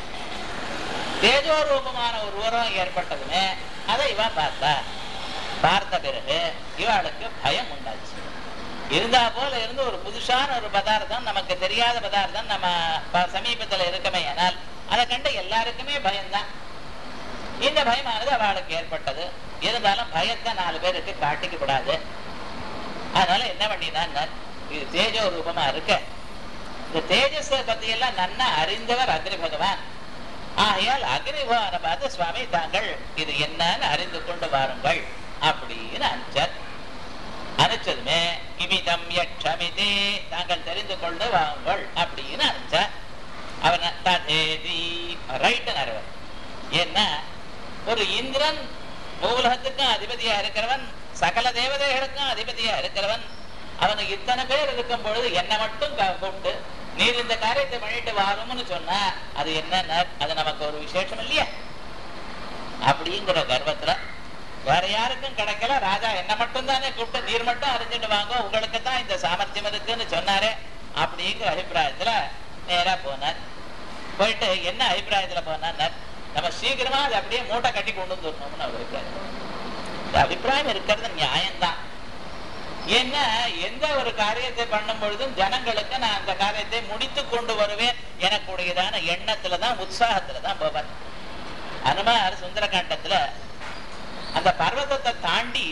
தேஜோ ரூபமான ஒரு உருவம் ஏற்பட்டதுமே அதை இவன் பார்த்தா பார்த்த பிறகு இவளுக்கு பயம் உண்டாச்சு இருந்தா போல இருந்து ஒரு புதுசான ஒரு பதார்த்தம் நமக்கு தெரியாத பதார்த்தம் நம்ம ப- சமீபத்துல இருக்கமே ஆனால் அதை கண்டு எல்லாருக்குமே பயம்தான் இந்த பயமானது அவளுக்கு ஏற்பட்டது இருந்தாலும் பயத்தை நாலு பேருக்கு காட்டிக்க கூடாது அதனால என்ன பண்ணினா இது தேஜோ ரூபமா இருக்க இந்த தேஜஸை பத்தி எல்லாம் நன்னா அறிந்தவர் அக்னி பகவான் ஆகையால் அக்னி பகவானை பார்த்து சுவாமி தாங்கள் இது என்னன்னு அறிந்து கொண்டு வாருங்கள் அப்படின்னு அனுப்பிச்சார் அனுப்பிச்சதுமே இமிதம் யட்சமிதே தாங்கள் தெரிந்து கொண்டு வாருங்கள் அப்படின்னு அனுப்பிச்சார் அவன் ததேதி ரைட்டு நரவர் ஏன்னா ஒரு இந்திரன் மூலகத்துக்கும் அதிபதியா இருக்கிறவன் சகல தேவதைகளுக்கும் அதிபதியா இருக்கிறவன் அவனுக்கு இத்தனை பேர் இருக்கும் பொழுது என்னை மட்டும் க- கூப்பிட்டு நீர் இந்த காரியத்தை பண்ணிட்டு வாரும்னு சொன்னா அது என்ன அது நமக்கு ஒரு விசேஷம் இல்லையா அப்படிங்கிற கர்வத்துல வேற யாருக்கும் கிடைக்கல ராஜா என்ன மட்டும் தானே கூப்பிட்டு நீர் மட்டும் அறிஞ்சிட்டு வாங்க உங்களுக்கு தான் இந்த சாமர்த்தியம் இருக்குன்னு சொன்னாரே அப்படிங்கிற அபிப்பிராயத்துல நேரா போனார் போயிட்டு என்ன அபிப்பிராயத்துல போனார் நம்ம சீக்கிரமா அதை அப்படியே மூட்டை கட்டி கொண்டு வந்துடணும்னு அவர் அபிப்பிராயம் இந்த அபிப்பிராயம் இருக்கிறது நியாயம்தான் ஏன்னா எந்த ஒரு காரியத்தை பண்ணும் பொழுதும் ஜனங்களுக்கு நான் அந்த காரியத்தை முடித்து கொண்டு வருவேன் எனக்குடையதான எண்ணத்துல தான் உற்சாகத்துல தான் போவார் அனுமார் சுந்தரகாண்டத்துல அந்த பர்வதத்தை தாண்டி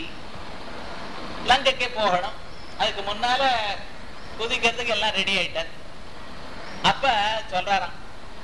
லங்கைக்கு போகணும் அதுக்கு முன்னால குதிக்கிறதுக்கு எல்லாம் ரெடி ஆயிட்டார் அப்ப சொல்றாராம்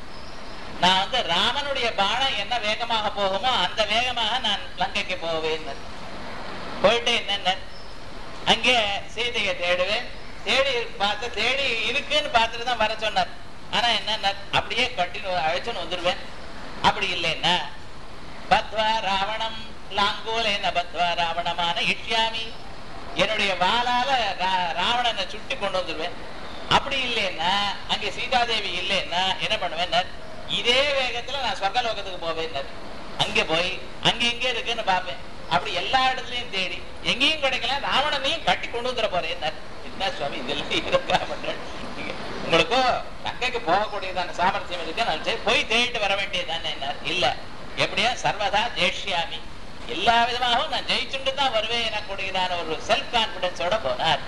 நான் வந்து ராமனுடைய பானம் என்ன வேகமாக போகுமோ அந்த வேகமாக நான் லங்கைக்கு போவேன் போயிட்டு என்னென்ன அங்கே சீதையை தேடுவேன் தேடி பார்த்து தேடி இருக்குன்னு பார்த்துட்டு தான் வர சொன்னார் ஆனா என்ன அப்படியே கட்டினு அழைச்சுன்னு வந்துருவேன் அப்படி இல்லைன்னா பத்வா ராவணம் லாங்கோலேன பத்வா ராவணமான இஷ்யாமி என்னுடைய வாளால ரா- ராவணனை சுட்டி கொண்டு வந்துருவேன் அப்படி இல்லைன்னா அங்கே சீதாதேவி இல்லைன்னா என்ன பண்ணுவேன் இதே வேகத்துல நான் சொர்க்கலோகத்துக்கு போவேன் அங்க போய் அங்க எங்க இருக்குன்னு பார்ப்பேன் அப்படி எல்லா இடத்துலயும் தேடி எங்கேயும் கிடைக்கல ராவணனையும் கட்டி கொண்டு வந்துட போறேன் என்ன சுவாமி இதெல்லாம் இருக்கா பண்றேன் நீங்க- உங்களுக்கும் லங்கைக்கு போகக்கூடியதான சாமர்த்தியம் இருக்கு நான் சரி போய் தேடிட்டு வர வேண்டியதுதானே என்ன இல்ல எப்படியா சர்வதா ஜெயிஷ்யாமி எல்லா விதமாகவும் நான் ஜெயிச்சுட்டு தான் வருவேன் எனக்கூடியதான ஒரு செல்ஃப் கான்பிடன்ஸோட போனார்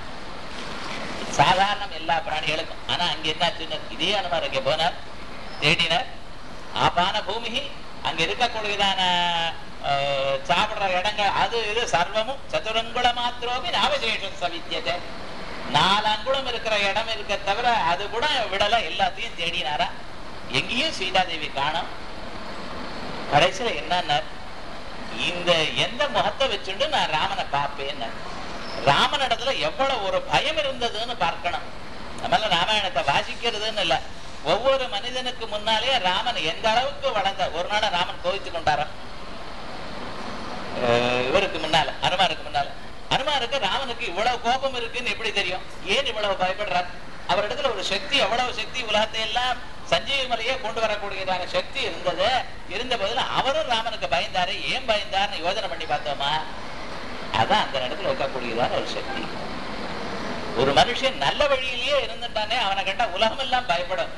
சாதாரணம் எல்லா பிராணிகளுக்கும் ஆனா அங்க என்னாச்சுன்னு இதே அனுமார் அங்கே போனார் தேடினார் ஆபான பூமி அங்க இருக்கக்கூடியதான அஹ், சாப்பிடுற இடங்கள் அது இது சர்வமும் சதுரங்குள மாத்திரோமி நாவசேஷம் சவித்தியதை நாலு அங்குலம் இருக்கிற இடம் இருக்க தவிர அது கூட விடல எல்லாத்தையும் தேடினாரா எங்கேயும் சீதாதேவி காணோம் கடைசியில என்னன்னார் இந்த எந்த முகத்தை வச்சுட்டு நான் ராமனை பார்ப்பேன் ராமன் இடத்துல எவ்வளவு ஒரு பயம் இருந்ததுன்னு பார்க்கணும் நம்மள ராமாயணத்தை வாசிக்கிறதுன்னு இல்ல ஒவ்வொரு மனிதனுக்கு முன்னாலே ராமன் எந்த அளவுக்கு வளர்ந்த ஒரு நாள் ராமன் கோவித்து கொண்டாராம் அஹ் இவருக்கு முன்னால அனுமாருக்கு முன்னால அனுமாருக்கு ராமனுக்கு இவ்வளவு கோபம் இருக்குன்னு எப்படி தெரியும் ஏன் இவ்வளவு பயப்படுறார் அவரிடத்துல ஒரு சக்தி எவ்வளவு சக்தி உலகத்தை எல்லாம் சஞ்சீவி மலையே கொண்டு வரக்கூடியதான சக்தி இருந்தது இருந்த போதில் அவரும் ராமனுக்கு பயந்தாரு ஏன் பயந்தாருன்னு யோசனை பண்ணி பார்த்தோமா அதான் அந்த இடத்துல இருக்கக்கூடியதான ஒரு சக்தி ஒரு மனுஷன் நல்ல வழியிலேயே இருந்துட்டானே அவனை கண்டா உலகம் எல்லாம் பயப்படும்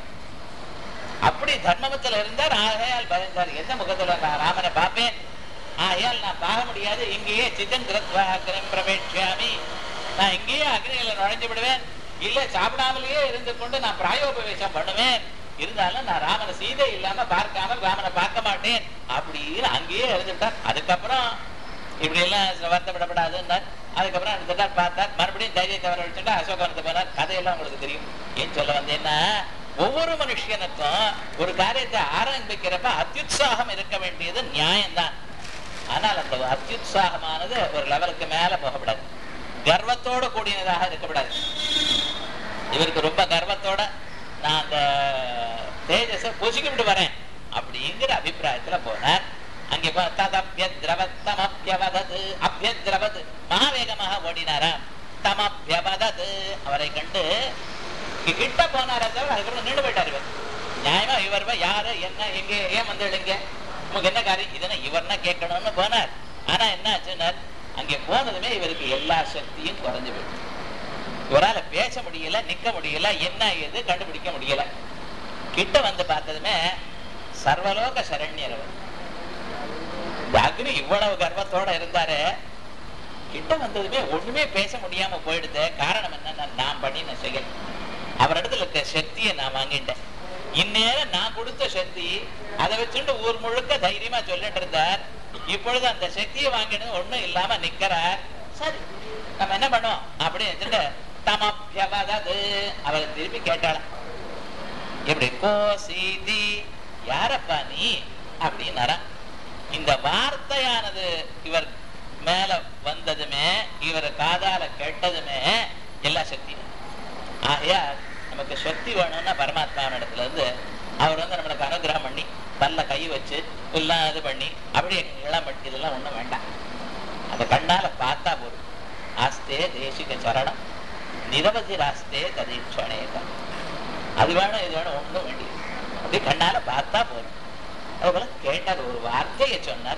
அப்படி தர்மத்துல இருந்தார் ஆகையால் பயந்தார் எந்த முகத்துல நான் ராமனை பார்ப்பேன் ஆகையால் நான் பார்க்க முடியாது இங்கேயே சித்தன் கிரத்வாக்கிரம் பிரவேட்சாமி நான் இங்கேயே அக்னியில நுழைஞ்சு விடுவேன் இல்ல சாப்பிடாமலேயே இருந்து கொண்டு நான் பிராயோபவேசம் பண்ணுவேன் இருந்தாலும் நான் ராமனை சீதை இல்லாம பார்க்காம ராமனை பார்க்க மாட்டேன் அப்படின்னு அங்கேயே இருந்துட்டார் அதுக்கப்புறம் இப்படி எல்லாம் வருத்தப்படப்படாதுன்னார் அதுக்கப்புறம் இருந்துட்டார் பார்த்தார் மறுபடியும் தைரியத்தை வர வச்சுட்டு அசோகவனத்தை போனார் கதையெல்லாம் உங்களுக்கு தெரியும் ஏன் சொல்ல வந்தேன்னா ஒவ்வொரு மனுஷனுக்கும் ஒரு காரியத்தை ஆரம்பிக்கிறப்ப அத்தியுத்சாகம் இருக்க வேண்டியது நியாயம்தான் ஆனால் அந்த அத்தியுத்சாகமானது ஒரு லெவலுக்கு மேல போகக்கூடாது கர்வத்தோட கூடியதாக இருக்கக்கூடாது இவருக்கு ரொம்ப கர்வத்தோட நான் அந்த தேஜஸை பொசுக்கிவிட்டு வரேன் அப்படிங்கிற அபிப்பிராயத்துல போனார் அங்கே ததபியத்ரவத்தமபியவதது அபியத்ரவது மகாவேகமாக ஓடினாராம் தமபியவதது அவரை கண்டு கிட்ட போனாரா தவிர அதுக்கப்புறம் நின்று போயிட்டார் இவர் நியாயமா இவர் போய் யாரு என்ன எங்க ஏன் வந்து இங்க உனக்கு என்ன காரியம் இதனை இவர்னா கேட்கணும்னு போனார் ஆனா என்ன ஆச்சுன்னார் அங்கே போனதுமே இவருக்கு எல்லா சக்தியும் குறைஞ்சு போயிடுச்சு இவரால பேச முடியல நிக்க முடியல என்ன ஏது கண்டுபிடிக்க முடியல கிட்ட வந்து பார்த்ததுமே சர்வலோக சரண்யர் அவர் இந்த அக்னி இவ்வளவு கர்வத்தோட இருந்தாரு கிட்ட வந்ததுமே ஒண்ணுமே பேச முடியாம போயிடுது காரணம் என்ன நான் பண்ணின செயல் அவரிடத்துல இருக்க சக்தியை நான் வாங்கிட்டேன் இந்நேரம் நான் கொடுத்த சக்தி அதை வச்சுட்டு ஊர் முழுக்க தைரியமா சொல்லிட்டு இருந்தார் இப்பொழுது அந்த சக்தியை வாங்கினது ஒண்ணும் இல்லாம நிக்கிறார் சரி நம்ம என்ன பண்ணுவோம் அப்படின்னு வச்சுட்டு தமப்பியவதது அவரை திருப்பி கேட்டாளாம் எப்படி கோசிதி யாரப்பா நீ அப்படின்னாரா இந்த வார்த்தையானது இவர் மேல வந்ததுமே இவர் காதால கேட்டதுமே எல்லா சக்தியும் ஆகையா நமக்கு சக்தி வேணும்னா பரமாத்மாவின் இடத்துல இருந்து அவர் வந்து நம்மளுக்கு அனுகிரகம் பண்ணி தல்ல கை வச்சு எல்லாம் இது பண்ணி அப்படியே இளம் பண்ணி இதெல்லாம் ஒண்ணும் வேண்டாம் அதை கண்ணால பார்த்தா போதும் ஆஸ்தே தேசிக சரணம் நிரவதி ராஸ்தே ததீட்சணே அது வேணும் இது வேணும் ஒண்ணும் வேண்டியது அப்படி கண்ணால பார்த்தா போதும் அதுபோல கேட்டார் ஒரு வார்த்தையை சொன்னார்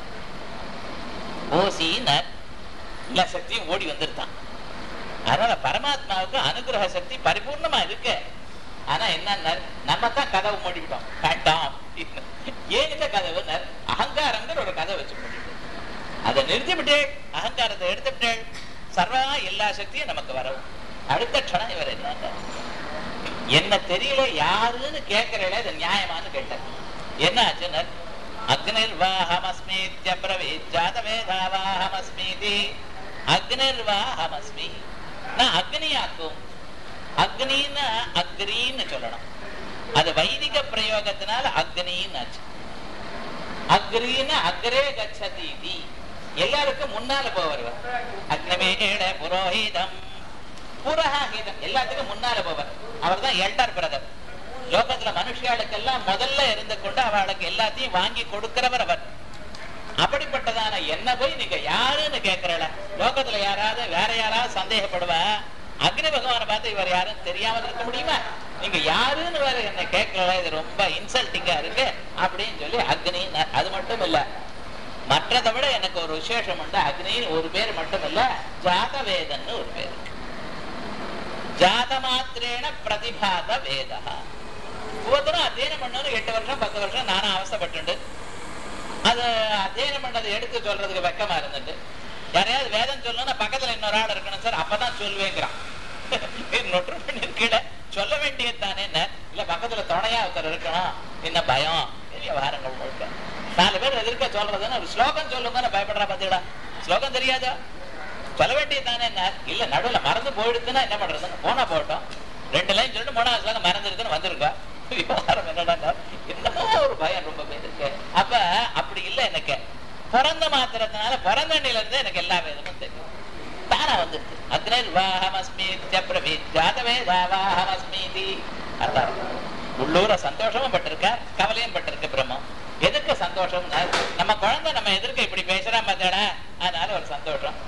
ஓசின்னார் எல்லா சக்தியும் ஓடி வந்துருத்தான் அதனால பரமாத்மாவுக்கு அனுகிரக சக்தி பரிபூர்ணமா இருக்கு ஆனா என்ன நம்ம தான் கதவு மூடிவிட்டோம் வேண்டாம் ஏன் இந்த கதவு அகங்காரங்கிற ஒரு கதை வச்சு மூடிவிட்டோம் அதை நிறுத்திவிட்டே அகங்காரத்தை எடுத்துவிட்டேள் சர்வா எல்லா சக்தியும் நமக்கு வரும் அடுத்த க்ஷணம் இவர் என்ன என்ன தெரியல யாருன்னு கேட்கிறேன் இது நியாயமான்னு கேட்டார் என்ன ஆச்சுன்னு அக்னிர்வாஹமஸ்மீத்ய பிரவீத் ஜாதவேதாவாஹமஸ்மீதி அக்னிர்வாஹமஸ்மி நான் அக்னியாக்கும் அக்னின்னு அக்ரின்னு சொல்லணும் அது வைதிக பிரயோகத்தினால அக்னின்னு ஆச்சு அக்ரின்னு அக்ரே கச்சதி எல்லாருக்கும் முன்னால போவர் அக்னமேட புரோஹிதம் புரஹாஹிதம் எல்லாத்துக்கும் முன்னால போவர் அவர் தான் எல்டர் பிரதர் லோகத்துல மனுஷியாளுக்கெல்லாம் முதல்ல இருந்து கொண்டு அவளுக்கு எல்லாத்தையும் வாங்கி கொடுக்கிறவர் அவர் அப்படிப்பட்டதான என்ன போய் நீங்க யாருன்னு கேட்கிறல லோகத்துல யாராவது வேற யாராவது சந்தேகப்படுவா அக்னி பகவானை பார்த்து இவர் யாரும் தெரியாம இருக்க முடியுமா நீங்க யாருன்னு வேற என்ன கேட்கல இது ரொம்ப இன்சல்ட்டிங்கா இருக்கு அப்படின்னு சொல்லி அக்னி அது மட்டும் இல்ல மற்றதை விட எனக்கு ஒரு விசேஷம் உண்டு அக்னின்னு ஒரு பேர் மட்டும் இல்ல ஜாதவேதன்னு ஒரு பேர் ஜாத மாத்திரேன பிரதிபாத வேதா ஒவ்வொருத்தரும் அத்தியனம் பண்ணணும் எட்டு வருஷம் பத்து வருஷம் நானும் அவசப்பட்டு அது அத்தியனம் பண்ணதை எடுத்து சொல்றதுக்கு வெக்கமா இருந்துட்டு யாரையாவது வேதம் சொல்லணும்னா பக்கத்துல இன்னொரு ஆள் இருக்கணும் சார் அப்பதான் சொல்லுவேங்கிறான் நொற்று பண்ணிருக்கீட சொல்ல வேண்டியது தானே இல்ல பக்கத்துல துணையா ஒருத்தர் இருக்கணும் என்ன பயம் பெரிய வாரங்கள் முழுக்க நாலு பேர் எதிர்க்க சொல்றதுன்னு ஒரு ஸ்லோகம் சொல்லுங்க பயப்படுறா பாத்தீங்களா ஸ்லோகம் தெரியாதா சொல்ல வேண்டியது தானே என்ன இல்ல நடுவுல மறந்து போயிடுதுன்னா என்ன பண்றதுன்னு போனா போட்டோம் ரெண்டு லைன் சொல்லிட்டு மூணாவது ஸ்லோகம் மறந்துருக்குன்னு வந்திருக்கா விவகாரம் என்னடா என்னமோ ஒரு பயம் ரொம்ப பேர் இருக்கு அப்ப அப்படி இல்ல எனக்கு பிறந்த மாத்திரத்தினால பிறந்தண்ணில இருந்து எனக்கு எல்லா வேதமும் தெரியும் தானா வந்துருக்கு அக்னர் வாஹமஸ்மி ஜாதவேதாவாஹமஸ்மீதி அதான் உள்ளூர சந்தோஷமும் பட்டிருக்கார் கவலையும் பட்டிருக்கு பிரம்மம் எதுக்கு சந்தோஷம் நம்ம குழந்தை நம்ம எதிர்க்க இப்படி பேசுறா பார்த்தடா அதனால ஒரு சந்தோஷம்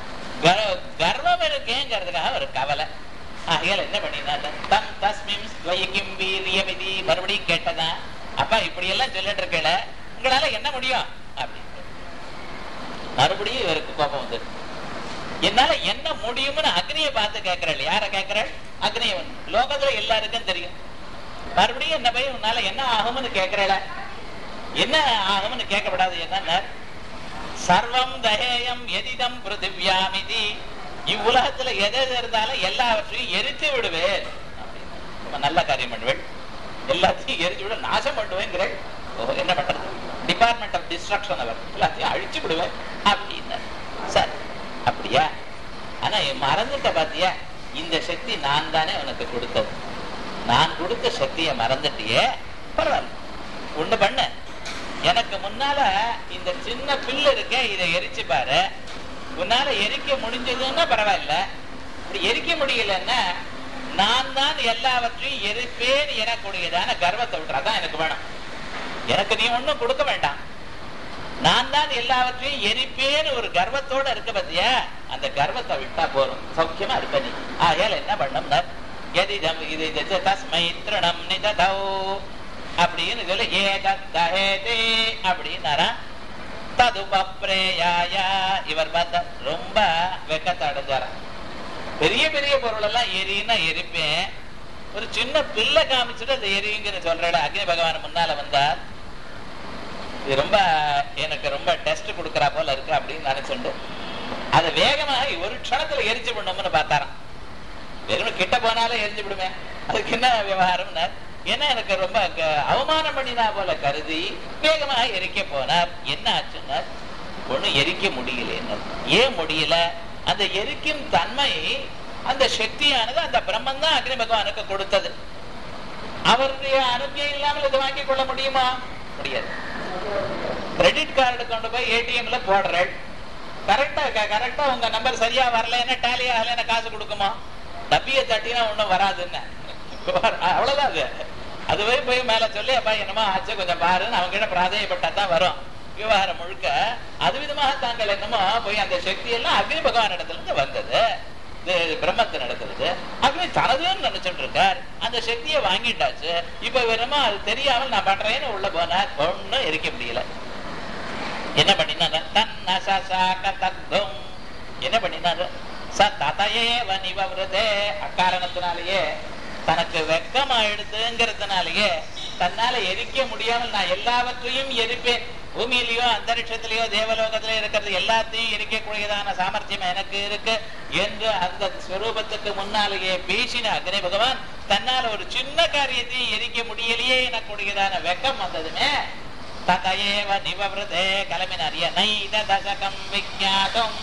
கர்வம் இருக்கேங்கிறதுக்காக ஒரு கவலை ஆகையால் என்ன பண்ணினார் தம் தஸ்மிம் ஸ்வயகிம் வீரியமிதி மறுபடியும் கேட்டதா அப்பா இப்படி எல்லாம் சொல்லிட்டு இருக்கல உங்களால என்ன முடியும் அப்படின்னு மறுபடியும் இவருக்கு கோபம் வந்து என்னால என்ன முடியும்னு அக்னியை பார்த்து கேட்கிறேன் யார கேட்கிறேன் அக்னியை வந்து. லோகத்துல எல்லாருக்கும் தெரியும் மறுபடியும் என்ன போய் உன்னால என்ன ஆகும்னு கேட்கிறேள என்ன ஆகும்னு கேட்கப்படாது என்ன சர்வம் தகேயம் எதிதம் பிருத்திவியாமிதி இவ்வுலகத்துல எது எது இருந்தாலும் எல்லாவற்றையும் எரித்து விடுவேன் அப்படின்னு. ரொம்ப நல்ல காரியம் பண்ணுவேன் எல்லாத்தையும் எரிச்சு விட நாசம் பண்ணுவேங்கிறேன் ஓ, என்ன பண்றது டிபார்ட்மெண்ட் ஆஃப் டிஸ்ட்ரக்ஷன் அவர் எல்லாத்தையும் அழிச்சு விடுவேன் அப்படின்னு சரி அப்படியா ஆனா என் மறந்துட்ட பாத்தியா இந்த சக்தி நான் தானே உனக்கு கொடுத்தது நான் கொடுத்த சக்தியை மறந்துட்டியே பரவாயில்ல ஒண்ணு பண்ணு எனக்கு முன்னால இந்த சின்ன பில்லு இருக்கே இதை எரிச்சு பாரு உன்னால எரிக்க முடிஞ்சதுன்னா பரவாயில்ல இப்படி எரிக்க முடியலன்னா நான் தான் எல்லாவற்றையும் எரிப்பேன் எனக்கூடியதான கர்வத்தை விட்டுற அதான் எனக்கு வேணும் எனக்கு நீ ஒண்ணும் கொடுக்க வேண்டாம் நான் தான் எல்லாவற்றையும் எரிப்பேன்னு ஒரு கர்வத்தோட இருக்க பத்தியா அந்த கர்வத்தை விட்டா போறோம் சௌக்கியமா இருப்ப நீ ஆகையால என்ன பண்ணோம்னா எதிதம் இது இது தஸ்மை திருணம் நிததௌ அப்படின்னு சொல்லி ஏதத்தஹேதே அப்படின்னாரா ததுபப்ரேயாய இவர் பார்த்தா ரொம்ப வெக்கத்தை அடைஞ்சாராம் பெரிய பெரிய பொருள் எல்லாம் எரின்னா எரிப்பேன் ஒரு சின்ன பிள்ளை காமிச்சுட்டு அந்த எரியுங்கிற சொல்றேன் அக்னி பகவான் முன்னால வந்தார் இது ரொம்ப எனக்கு ரொம்ப டெஸ்ட் கொடுக்கறா போல இருக்கு அப்படின்னு நினைச்சுண்டு அதை வேகமாக ஒரு க்ஷணத்துல எரிச்சு விடணும்னு பார்த்தாராம் வெறும் கிட்ட போனாலே எரிஞ்சு விடுமே அதுக்கு என்ன விவகாரம்னா என்ன எனக்கு ரொம்ப க- அவமானம் பண்ணினா போல கருதி வேகமாக எரிக்க போனார் என்ன ஆச்சுன்னா ஒண்ணு எரிக்க முடியல ஏன் முடியல அந்த எரிக்கும் தன்மை அந்த சக்தியானது அந்த பிரம்மன் தான் அக்னி பகவானுக்கு கொடுத்தது அவருடைய அனுமதியம் இல்லாமல் இதை வாங்கிக் கொள்ள முடியுமா முடியாது கிரெடிட் கார்டு கொண்டு போய் ஏடிஎம்ல போடுறேன் கரெக்டா கரெக்டா உங்க நம்பர் சரியா வரலன்னா டேலி ஆகலன்னா காசு கொடுக்குமா டப்பியை தட்டினா ஒண்ணும் வராதுன்னு அவ்வளவுதான் அது அதுவே போய் மேல சொல்லி அப்பா என்னமோ ஆச்சு கொஞ்சம் பாருன்னு அவங்க கிட்ட பிராதேயப்பட்டா தான் வரும் விவகாரம் முழுக்க அது விதமாக தாங்கள் என்னமோ போய் அந்த சக்தி எல்லாம் அக்னி பகவான் இடத்துல இருந்து வந்தது இது பிரம்மத்தின் இடத்துல அக்னி தனதுன்னு நினைச்சிட்டு இருக்கார் அந்த சக்தியை வாங்கிட்டாச்சு இப்ப வெறுமா அது தெரியாமல் நான் பண்றேன்னு உள்ள போனார் ஒண்ணும் எரிக்க முடியல என்ன பண்ணினாரு தன்ன சசாக தத்துவம் என்ன பண்ணினாரு ச ததையேவ நிவவிரதே அக்காரணத்தினாலேயே தனக்கு வெக்கமாயிடுதுங்கிறதுனாலயே தன்னால எரிக்க முடியாமல் நான் எல்லாவற்றையும் எரிப்பேன் பூமியிலயோ அந்தரிக்ஷத்திலேயோ தேவலோகத்திலயோ இருக்கிறது எல்லாத்தையும் எரிக்கக்கூடியதான சாமர்த்தியம் எனக்கு இருக்கு என்று அந்த ஸ்வரூபத்துக்கு முன்னாலேயே பேசின அக்னி பகவான் தன்னால ஒரு சின்ன காரியத்தையும் எரிக்க முடியலையே எனக்கூடியதான வெக்கம் வந்ததுமே ததையேவ நிவவிரதே கிளம்பினார் நைத தசகம் விஜாதம்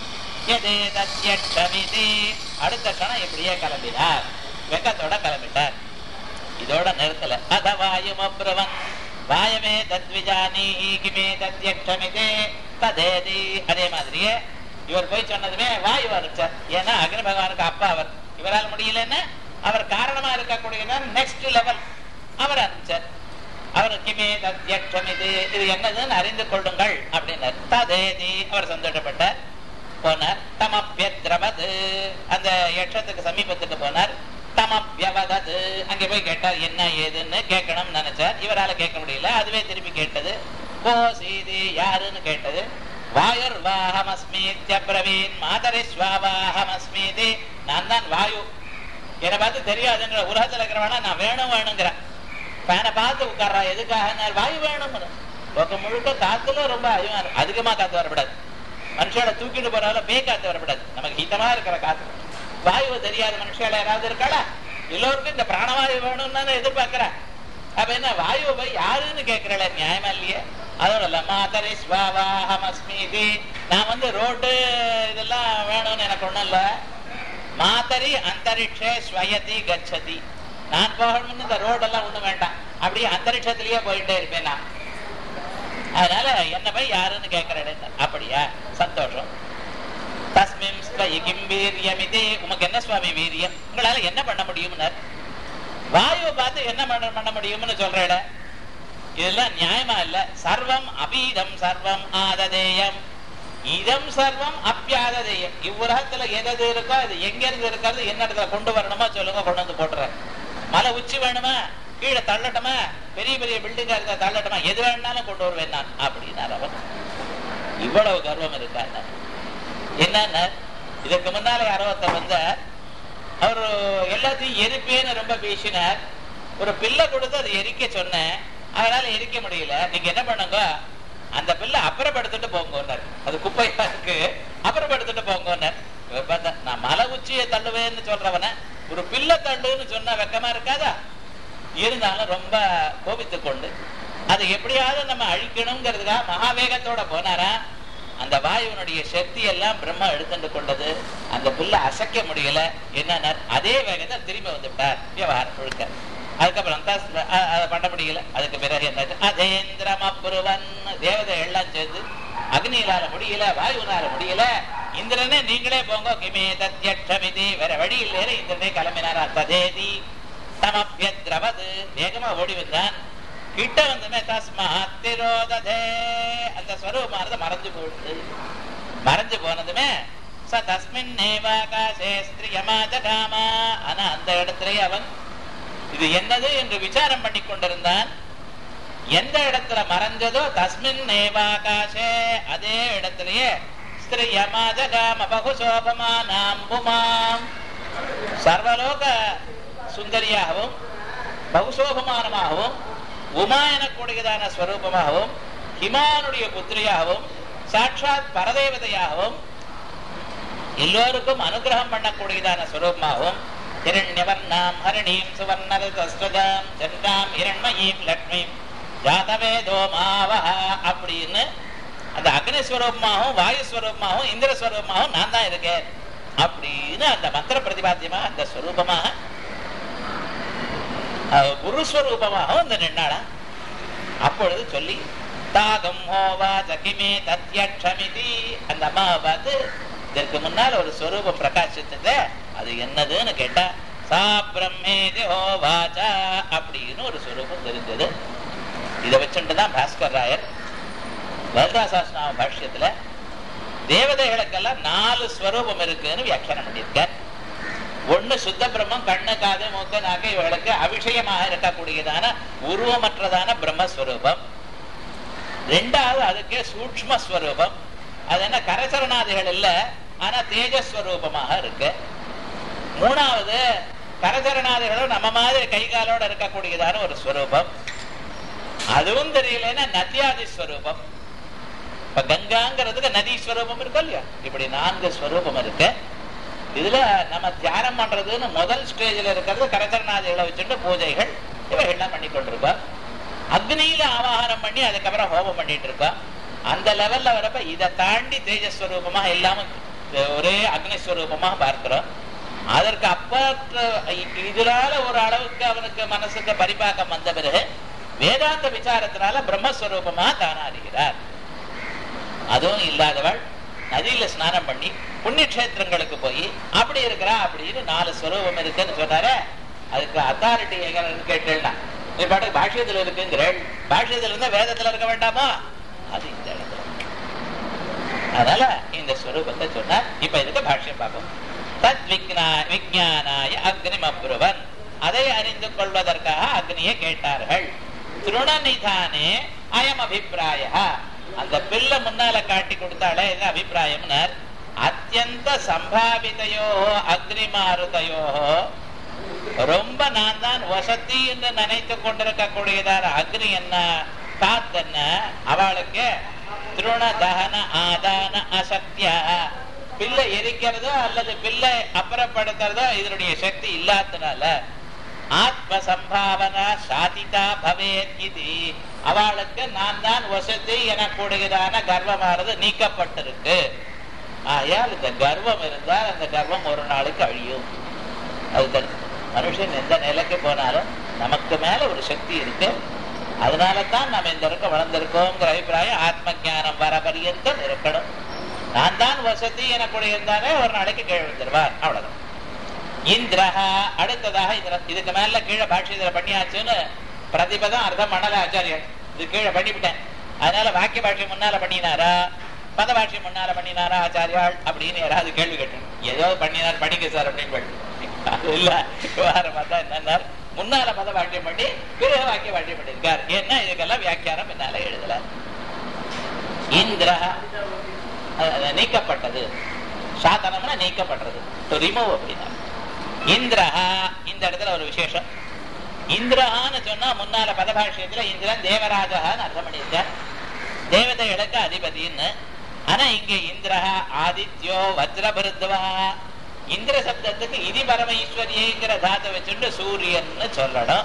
எதேதத்யட்சமிதி அடுத்த கணம் இப்படியே கிளம்பினார் வெக்கத்தோட கிளம்பிட்டார் இதோட நிறுத்தல அத வாயும் அப்ரவன் வாயமே தத்விஜானி கிமே தத்யட்சமிதே ததேதி அதே மாதிரியே இவர் போய் சொன்னதுமே வாயு ஆரம்பிச்சார் ஏன்னா அக்னி பகவானுக்கு அப்பா அவர் இவரால் முடியலன்னா அவர் காரணமா இருக்கக்கூடியதான் நெக்ஸ்ட் லெவல் அவர் ஆரம்பிச்சார் அவர் கிமே தத்யட்சமிது இது என்னதுன்னு அறிந்து கொள்ளுங்கள் அப்படின்னார் ததேதி அவர் சந்தோஷப்பட்டார் போனார் தமப்பியத்ரவது அந்த யட்சத்துக்கு சமீபத்துக்கு போனார் தமப்பியவதது அங்க போய் கேட்டார் என்ன ஏதுன்னு கேட்கணும்னு நினைச்சார் இவரால கேட்க முடியல அதுவே திருப்பி கேட்டது கோ சீதி யாருன்னு கேட்டது வாயுர் வாஹமஸ்மீத்யப்ரவீன் மாதரி ஸ்வாவாஹமஸ்மீதி நான் தான் வாயு என்னை பார்த்து தெரியாதுங்கிற உலகத்துல இருக்கிறவனா நான் வேணும் வேணுங்கிறேன் ஃபேனை பார்த்து உட்கார்றா எதுக்காக வாயு வேணும் லோகம் முழுக்க காத்துல ரொம்ப அதிகமா இருக்கு. அதிகமா காத்து வரக்கூடாது மனுஷால தூக்கிட்டு போறால பே காத்து வரக்கூடாது நமக்கு ஹிதமா இருக்கிற காத்து வாயு தெரியாத மனுஷால யாராவது இருக்காளா எல்லோருக்கும் இந்த பிராணவாயு வேணும்னு தானே எதிர்பார்க்கிறேன் அப்ப என்ன வாயு போய் யாருன்னு கேட்கிறல நியாயமா இல்லையே அதோட இல்ல மாதரி ஸ்வாவாஹமஸ்மீதி நான் வந்து ரோட்டு இதெல்லாம் வேணும்னு எனக்கு ஒண்ணும் இல்ல மாதரி அந்தரிக்ஷே ஸ்வயதி கச்சதி நான் போகணும்னு இந்த ரோடெல்லாம் ஒண்ணும் வேண்டாம் அப்படியே அந்தரிக்ஷத்திலேயே போயிட்டே இருப்பேன் நான் அதனால என்ன போய் யாருன்னு கேட்கிறேன் அப்படியா சந்தோஷம் தஸ்மின் ஸ்வயி கிம் வீரியமிதி உமக்கு என்ன சுவாமி வீரியம் உங்களால என்ன பண்ண முடியும்னார் வாயுவை பார்த்து என்ன பண்ண பண்ண முடியும்னு சொல்றேட இதெல்லாம் நியாயமா இல்ல சர்வம் அபீதம் சர்வம் ஆததேயம் இதம் சர்வம் அப்பியாததேயம் இவ்வுலகத்துல எது இருக்கோ அது எங்க இருந்து இருக்கிறது என்ன இடத்துல கொண்டு வரணுமா சொல்லுங்க கொண்டு வந்து போட்டுறேன் மலை உச்சி வேணுமா கீழே தள்ளட்டுமா பெரிய பெரிய பில்டிங்கா இருந்தா தள்ளட்டுமா எது வேணாலும் கொண்டு வருவேன் நான் அப்படின்னார் அவன் இவ்வளவு கர்வம் இருக்காரு என்னன்னா இதுக்கு முன்னால யாரோ ஒருத்தர் வந்தார் அவர் எல்லாத்தையும் எரிப்பேன்னு ரொம்ப பேசினார் ஒரு பிள்ளை கொடுத்து அதை எரிக்க சொன்னேன் அதனால எரிக்க முடியல நீங்க என்ன பண்ணுங்க அந்த பிள்ளை அப்புறப்படுத்திட்டு போங்கன்னார் அது குப்பையா இருக்கு அப்புறப்படுத்திட்டு போங்கன்னார் இவர் பார்த்தா, நான் மலை உச்சியை தள்ளுவேன்னு சொல்றவன ஒரு பிள்ளை தள்ளுன்னு சொன்னா வெக்கமா இருக்காதா இருந்தாலும் ரொம்ப கோபித்துக் கொண்டு அதை எப்படியாவது நம்ம அழிக்கணுங்கிறதுக்காக மகாவேகத்தோட போனாரா அந்த வாயுவனுடைய சக்தி எல்லாம் பிரம்மா எடுத்துட்டு கொண்டது அந்த புல்ல அசைக்க முடியல என்ன அதே வேகத்தை திரும்பி வந்து விட்டார் விவகாரம் முழுக்க அதுக்கப்புறம் தான் அ- அதை பண்ண முடியல அதுக்கு பிறகு என்ன அதேந்திரம் அப்புருவன் தேவதை எல்லாம் சேர்ந்து அக்னியிலால முடியல வாயுனால முடியல இந்திரனே நீங்களே போங்க கிமே தத்யட்சமிதி வேற வழி இல்லையே இந்திரனே கிளம்பினாரா ததேதி தமப்பியத்ரவது வேகமா ஓடி வந்தான் கிட்ட வந்துமே தஸ்மாத் திரோததே அந்த ஸ்வரூபமானது மறைஞ்சு போயிடுது மறைஞ்சு போனதுமே ச தஸ்மின் நேவாகாசே ஸ்திரியமாஜகாமா ஆனா அந்த இடத்திலேயே அவன் இது என்னது என்று விசாரம் பண்ணி கொண்டிருந்தான் எந்த இடத்துல மறைஞ்சதோ தஸ்மின் நேவாகாசே அதே இடத்திலேயே ஸ்திரியமாஜகாம பகுசோபமானாம் புமாம் சர்வலோக சுந்தரியாகவும் பகுசோபமானமாகவும் உமா எனக்கூடியதான ஸ்வரூபமாகவும் ஹிமானுடைய புத்திரியாகவும் சாட்சாத் பரதேவதையாகவும் எல்லோருக்கும் அனுகிரகம் பண்ணக்கூடியதான ஸ்வரூபமாகவும் ஹிரண்யவர்ணாம் ஹரிணீம் சுவர்ணரஸ்வதாம் சண்டாம் இரண்மயீம் லக்ஷ்மீம் ஜாதவேதோ மாவஹ அப்படின்னு அந்த அக்னி ஸ்வரூபமாகவும் வாயு ஸ்வரூபமாகவும் இந்திர ஸ்வரூபமாகவும் நான் தான் இருக்கேன் அப்படின்னு அந்த மந்திர பிரதிபாத்தியமா அந்த ஸ்வரூபமாக அஹ், குருஸ்வரூபமாகவும் இந்த நின்னாளா அப்பொழுது சொல்லி தாகம் ஹோவா ஜகிமே தத்யட்சமிதி அந்த அம்மாவை பார்த்து இதற்கு முன்னால் ஒரு ஸ்வரூபம் பிரகாசித்தது அது என்னதுன்னு கேட்டா சா பிரம்மேதி ஹோவாச்சா அப்படின்னு ஒரு ஸ்வரூபம் தெரிஞ்சது இதை வச்சுட்டு தான் பாஸ்கர் ராயர் லலிதா சாஸ்திராம பாஷ்யத்துல தேவதைகளுக்கெல்லாம் நாலு ஸ்வரூபம் இருக்குன்னு வியாக்கியானம் பண்ணியிருக்கார் ஒண்ணு சுத்த பிரம்மம் கண்ணு காது மூக்க நாக்கு இவர்களுக்கு அபிஷேகமாக இருக்கக்கூடியதான உருவமற்றதான பிரம்மஸ்வரூபம் ரெண்டாவது அதுக்கே சூக்ஷ்ம ஸ்வரூபம் அது என்ன கரசரணாதிகள் இல்ல ஆனா தேஜஸ்வரூபமாக இருக்கு மூணாவது கரசரணாதிகளும் நம்ம மாதிரி கை காலோட இருக்கக்கூடியதான ஒரு ஸ்வரூபம் அதுவும் தெரியலன்னா நத்தியாதி ஸ்வரூபம் இப்ப கங்காங்கிறதுக்கு நதி ஸ்வரூபம் இருக்கும் இல்லையா இப்படி நான்கு ஸ்வரூபம் இருக்கு இதுல நம்ம தியானம் பண்றதுன்னு முதல் ஸ்டேஜ்ல இருக்கிறது கரச்சரணாதிகளை வச்சுட்டு பூஜைகள் இவைகள்லாம் பண்ணி கொண்டிருக்கோம் அக்னியில ஆவாகனம் பண்ணி அதுக்கப்புறம் ஹோமம் பண்ணிட்டு இருக்கோம் அந்த லெவல்ல வரப்ப இதை தாண்டி தேஜஸ்வரூபமா எல்லாமே ஒரே அக்னிஸ்வரூபமா பார்க்கிறோம் அதற்கு அப்பாற்ற இதனால ஒரு அளவுக்கு அவனுக்கு மனசுக்கு பரிபாக்கம் வந்த பிறகு வேதாந்த விசாரத்தினால பிரம்மஸ்வரூபமா தானா அறிகிறார் அதுவும் இல்லாதவள் நதியில ஸ்நானம் பண்ணி புண்ணிய கஷேத்திரங்களுக்கு போய் அப்படி இருக்கிறா அப்படின்னு நாலு ஸ்வரூபம் இருக்குன்னு சொன்னாரே அதுக்கு அத்தாரிட்டி எங்க கேட்டேன்னா நீ பாட்டுக்கு பாஷ்யத்துல இருக்குங்கிறேள் பாஷ்யத்துல இருந்தா வேதத்துல இருக்க வேண்டாமா அது இந்த இடத்துல இருக்கு. அதனால இந்த ஸ்வரூபத்தை சொன்னார் இப்ப இதுக்கு பாஷ்யம் பார்ப்போம் தத் விக்னா விஜயானாய அக்னிம் அப்ருவன் அதை அறிந்து கொள்வதற்காக அக்னியை கேட்டார்கள் திருணநிதானே அயம் அபிப்பிராய அந்த பிள்ளை முன்னால காட்டி கொடுத்தாலே இது அபிப்பிராயம்னர் அத்தியந்த சம்பாவிதையோ அக்னிமாருதையோ ரொம்ப நான் தான் வசதி என்று நினைத்து கொண்டிருக்கக்கூடியதான அக்னி என்ன காத்தென்ன அவளுக்கு திருண தகன ஆதான அசக்தியா பிள்ளை எரிக்கிறதோ அல்லது பிள்ளை அப்புறப்படுத்துறதோ இதனுடைய சக்தி இல்லாதனால ஆத்ம சம்பாவனா சாதிதா பவேத் இது அவளுக்கு நான் தான் வசதி எனக்கூடியதான கர்வமானது நீக்கப்பட்டிருக்கு ஆகையால் இந்த கர்வம் இருந்தால் அந்த கர்வம் ஒரு நாளுக்கு அழியும் அது தெரிஞ்சு மனுஷன் எந்த நிலைக்கு போனாலும் நமக்கு மேல ஒரு சக்தி இருக்கு அதனால தான் நம்ம இந்த இருக்க வளர்ந்திருக்கோங்கிற அபிப்பிராயம் ஆத்ம ஞானம் வர பரியந்தம் இருக்கணும் நான் தான் வசதி எனக்குடைய இருந்தாலே ஒரு நாளைக்கு கீழே விழுந்துருவார் அவ்வளவுதான் இந்திரஹா அடுத்ததாக இதுல இதுக்கு மேல கீழே பாஷ்யத்துல பண்ணியாச்சுன்னு பிரதிபதம் அர்த்தம் பண்ணல ஆச்சாரியர் இது கீழே பண்ணிவிட்டேன் அதனால வாக்கிய பாஷ்யம் முன்னால பண்ணினாரா பத பாஷ்யம் முன்னால பண்ணினாரா ஆச்சாரியாள் அப்படின்னு யாராவது கேள்வி கேட்டணும் ஏதோ பண்ணினார் படிக்க சார் அப்படின்னு கேட்டு அது இல்ல விவகாரம் பார்த்தா என்னன்னா முன்னால பத பாஷ்யம் பண்ணி பிறகு வாக்கிய பாஷ்யம் பண்ணியிருக்கார் ஏன்னா இதுக்கெல்லாம் வியாக்கியானம் என்னால எழுதல இந்திரஹா அது- அது நீக்கப்பட்டது சாதனம்னா நீக்கப்படுறது ரிமூவ் அப்படின்னா இந்திரஹா இந்த இடத்துல ஒரு விசேஷம் இந்திரஹான்னு சொன்னா முன்னால பதபாஷயத்துல இந்திரன் தேவராஜகான்னு அர்த்தம் பண்ணியிருக்கார் தேவதைகளுக்கு அதிபதின்னு ஆனா இங்க இந்திரஹா ஆதித்யோ வஜ்ரபருத்வா இந்திர சப்தத்துக்கு இதி பரமேஸ்வரியங்கிற தாத்தை வச்சுட்டு சூரியன்னு சொல்லணும்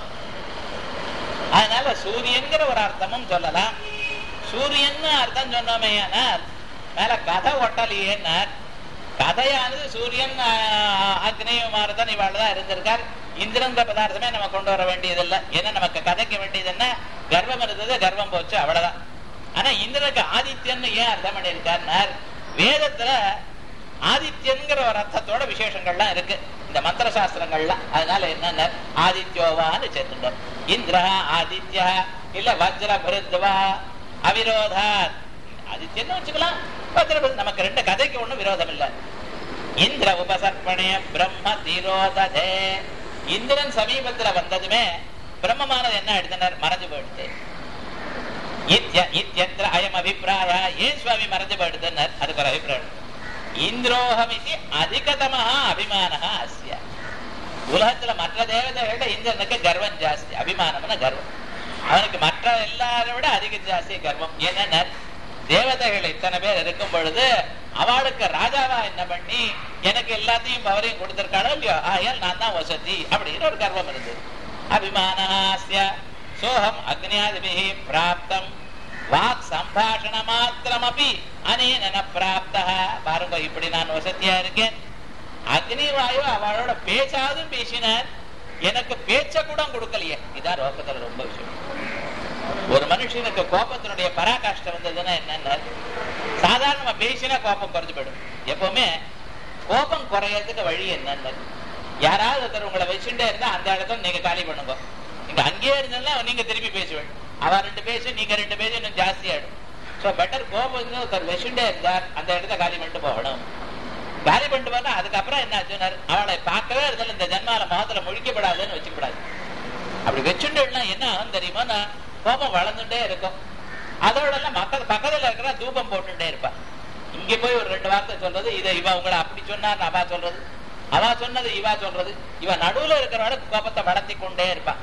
அதனால சூரியன்கிற ஒரு அர்த்தமும் சொல்லலாம் சூரியன் அர்த்தம் சொன்னோமே ஆனால் மேல கதை ஒட்டலையேன்னார் கதையானது சூரியன் அக்னியும் மாறுதான் இவாள் தான் இருந்திருக்கார் இந்திரன்ற பதார்த்தமே நம்ம கொண்டு வர வேண்டியதில்லை ஏன்னா நமக்கு கதைக்க வேண்டியது என்ன கர்வம் இருந்தது கர்வம் போச்சு அவ்வளவுதான் ஆனா இந்திரனுக்கு ஆதித்யன் ஏன் அர்த்தம் பண்ணியிருக்காருனார் வேதத்துல ஆதித்யன்கிற ஒரு அர்த்தத்தோட விசேஷங்கள்லாம் இருக்கு இந்த மந்திர சாஸ்திரங்கள்லாம் அதனால என்னன்னா ஆதித்யோவான்னு சேர்த்துட்டோம் இந்திரா ஆதித்யா இல்ல வஜ்ர பருத்வா அவிரோதா ஆதித்யன்னு வச்சுக்கலாம் வஜ்ர நமக்கு ரெண்டு கதைக்கு ஒண்ணும் விரோதம் இல்ல இந்திர உபசர்ப்பணே பிரம்ம தீரோதே இந்திரன் சமீபத்துல வந்ததுமே பிரம்மமானது என்ன எடுத்தனர் மறைஞ்சு போயிடுது இத்தியத்திர அயம் அபிப்பிராய ஏன் சுவாமி மறைஞ்சு போயிடுதுன்னர் அதுக்கு ஒரு அபிப்பிராயம் இந்திரோகமிதி அதிகதமா அபிமான அஸ்ய உலகத்துல மற்ற தேவதைகளோட இந்திரனுக்கு கர்வம் ஜாஸ்தி அபிமானம்னா கர்வம் அவனுக்கு மற்ற எல்லாரை விட அதிக ஜாஸ்தி கர்வம் என்னன்னா தேவதைகள் இத்தனை பேர் இருக்கும் பொழுது அவளுக்கு ராஜாவா என்ன பண்ணி எனக்கு எல்லாத்தையும் பவரையும் கொடுத்திருக்காளோ இல்லையோ ஆயால் நான் தான் வசதி அப்படின்னு ஒரு கர்வம் இருந்தது அபிமானஹாஸ்ய சோகம் அக்னியாதிபிஹி பிராப்தம் வாக் சம்பாஷண மாத்திரம் அப்படி அனேன பிராப்த பாருங்க இப்படி நான் வசதியா இருக்கேன் அக்னி வாயு அவளோட பேச்சாதும் பேசினார் எனக்கு பேச்ச கூட கொடுக்கலையே இதான் ரோக்கத்துல ரொம்ப விஷயம் ஒரு மனுஷனுக்கு கோபத்தினுடைய பராகாஷ்டம் வந்ததுன்னா என்னன்னா சாதாரணமா பேசினா கோபம் குறைஞ்சு போயிடும் எப்பவுமே கோபம் குறையறதுக்கு வழி என்னன்னு யாராவது ஒருத்தர் உங்களை வச்சுட்டே இருந்தா அந்த இடத்துல நீங்க காலி பண்ணுங்க நீங்க அங்கேயே இருந்தா நீங்க திருப்பி பேசுவேன் அவ ரெண்டு பேசு நீங்க ரெண்டு பேசு இன்னும் ஜாஸ்தி ஆயிடும் சோ பெட்டர் கோபம் ஒருத்தர் வச்சுட்டே இருந்தார் அந்த இடத்த காலி பண்ணிட்டு போகணும் காலி பண்ணிட்டு போனா அதுக்கப்புறம் என்ன ஆச்சுனார் அவளை பார்க்கவே இருந்தாலும் இந்த ஜென்மால முகத்துல முழிக்கப்படாதுன்னு வச்சுக்கூடாது அப்படி வச்சுட்டோம்னா என்ன ஆகும் தெரியுமா நான் கோபம் வளர்ந்துட்டே இருக்கும் அதோட எல்லாம் மக்கள் பக்கத்துல இருக்கிற தூபம் போட்டுட்டே இருப்பா இங்க போய் ஒரு ரெண்டு வார்த்தை சொல்றது இதை இவ உங்களை அப்படி சொன்னார் அவா சொல்றது அவா சொன்னது இவா சொல்றது இவ நடுவுல இருக்கிறவளுக்கு கோபத்தை வளர்த்தி கொண்டே இருப்பா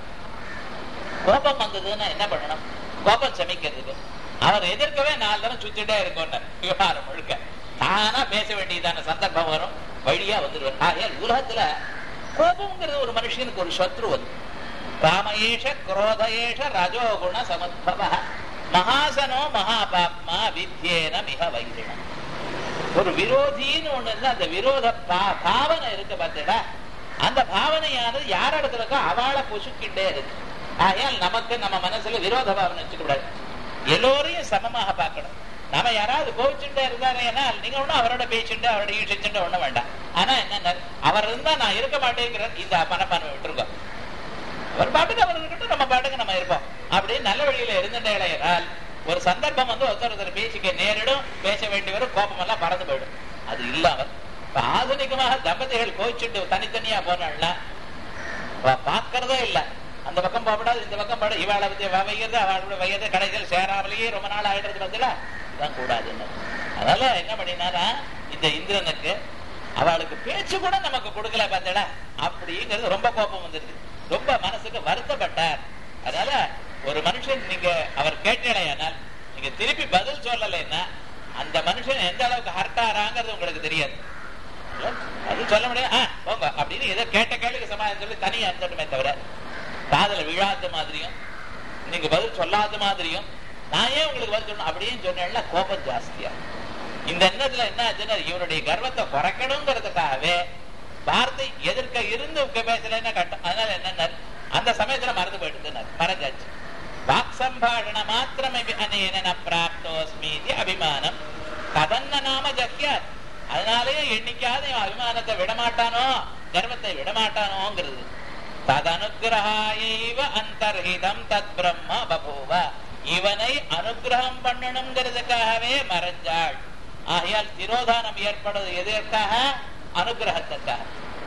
கோபம் வந்ததுன்னா என்ன பண்ணணும் கோபம் சமிக்கிறதுக்கு அவர் எதிர்க்கவே நாலு தரம் சுத்திட்டே இருக்கும் விவகாரம் முழுக்க தானா பேச வேண்டியதான சந்தர்ப்பம் வரும் வழியா வந்துடுவார் ஆகையால் உலகத்துல கோபம்ங்கிறது ஒரு மனுஷனுக்கு ஒரு சத்ரு வந்து காமயேஷ குரோதயேஷ ரஜோகுண சமத்பவ மகாசனோ மகாபாப்மா வித்யேன மிக வைரிணம் ஒரு விரோதின்னு ஒண்ணு இருந்தா அந்த விரோத பா- பாவனை இருக்கு பார்த்தீங்களா அந்த பாவனையானது யார் இடத்துல இருக்கோ அவளை பொசுக்கிட்டே இருக்கு ஆகையால் நமக்கு நம்ம மனசுல விரோத பாவனை வச்சுக்க கூடாது எல்லோரையும் சமமாக பார்க்கணும் நம்ம யாராவது கோவிச்சுட்டே இருந்தாருன்னா நீங்க ஒண்ணும் அவரோட பேச்சுட்டு அவரோட ஈழ்ச்சிச்சுட்டு ஒண்ணும் வேண்டாம் ஆனா என்ன அவர் இருந்தா நான் இருக்க மாட்டேங்கிற இந்த மனப்பான்மை விட்டுருக்கோம் ஒரு பாட்டுக்கு அவர் இருக்கட்டும் நம்ம பாட்டுக்கு நம்ம இருப்போம் அப்படின்னு நல்ல வழியில இருந்துட்டேனால் ஒரு சந்தர்ப்பம் வந்து ஒருத்தர் ஒருத்தர் பேசிக்க நேரிடும் பேச வேண்டி வரும் கோபம் எல்லாம் மறந்து போயிடும் அது இல்லாமல் இப்ப ஆధుனிகமாக தம்பதிகள் கோவிச்சுட்டு தனித்தனியா போனாள்னா பார்க்கறதே இல்ல அந்த பக்கம் போகக்கூடாது இந்த பக்கம் போட இவாளை பத்தி இவ வைக்கிறது அவளோட வைக்கிறது கடைசியில் சேராமலேயே ரொம்ப நாள் ஆயிடுறது பதில இதான் கூடாதுன்னு அதனால என்ன பண்ணினாரா இந்த இந்திரனுக்கு அவளுக்கு பேச்சு கூட நமக்கு கொடுக்கல பார்த்தடா அப்படிங்கிறது ரொம்ப கோபம் வந்துருது ரொம்ப மனசுக்கு வருத்தப்பட்டார் அதனால ஒரு மனுஷன் நீங்க அவர் கேட்டடையானால் நீங்க திருப்பி பதில் சொல்லலைன்னா அந்த மனுஷன் எந்த அளவுக்கு ஹர்ட் ஆறாங்கிறது உங்களுக்கு தெரியாது இல்ல? அது சொல்ல முடியாது ஆ, போங்க அப்படின்னு ஏதோ கேட்ட கேளுக்கு சமாதானம் சொல்லி தனியா இருந்துட்டுமே தவிர காதல விழாத மாதிரியும் நீங்க பதில் சொல்லாத மாதிரியும் நான் ஏன் உங்களுக்கு பதில் சொல்லணும் அப்படின்னு சொன்னேன்னா கோபம் ஜாஸ்தியா இந்த எண்ணத்துல என்ன ஆச்சுன்னா இவனுடைய கர்வத்தை குறைக்கணுங்கிறதுக்காகவே வார்த்தை எதிர்க்க இருந்து உங்க பேசலன்னா கட்டம் அதனால என்ன அந்த சமயத்துல மறந்து போயிட்டு மறைஞ்சாச்சு வாக் சம்பாஷண மாத்திரமே அனேன பிராப்தோஸ்மி அபிமானம் கதன்ன நாம ஜக்கியாத் அதனாலேயே என்னைக்காவது இவன் அபிமானத்தை விடமாட்டானோ கர்வத்தை விடமாட்டானோங்கிறது ததனுகிரகாயைவ அந்தர்ஹிதம் தத் பிரம்ம பபூவ இவனை அனுகிரகம் பண்ணணுங்கிறதுக்காகவே மறைஞ்சாள் ஆகையால் திரோதானம் ஏற்படுவது எதற்காக அனுகிரகத்திற்காக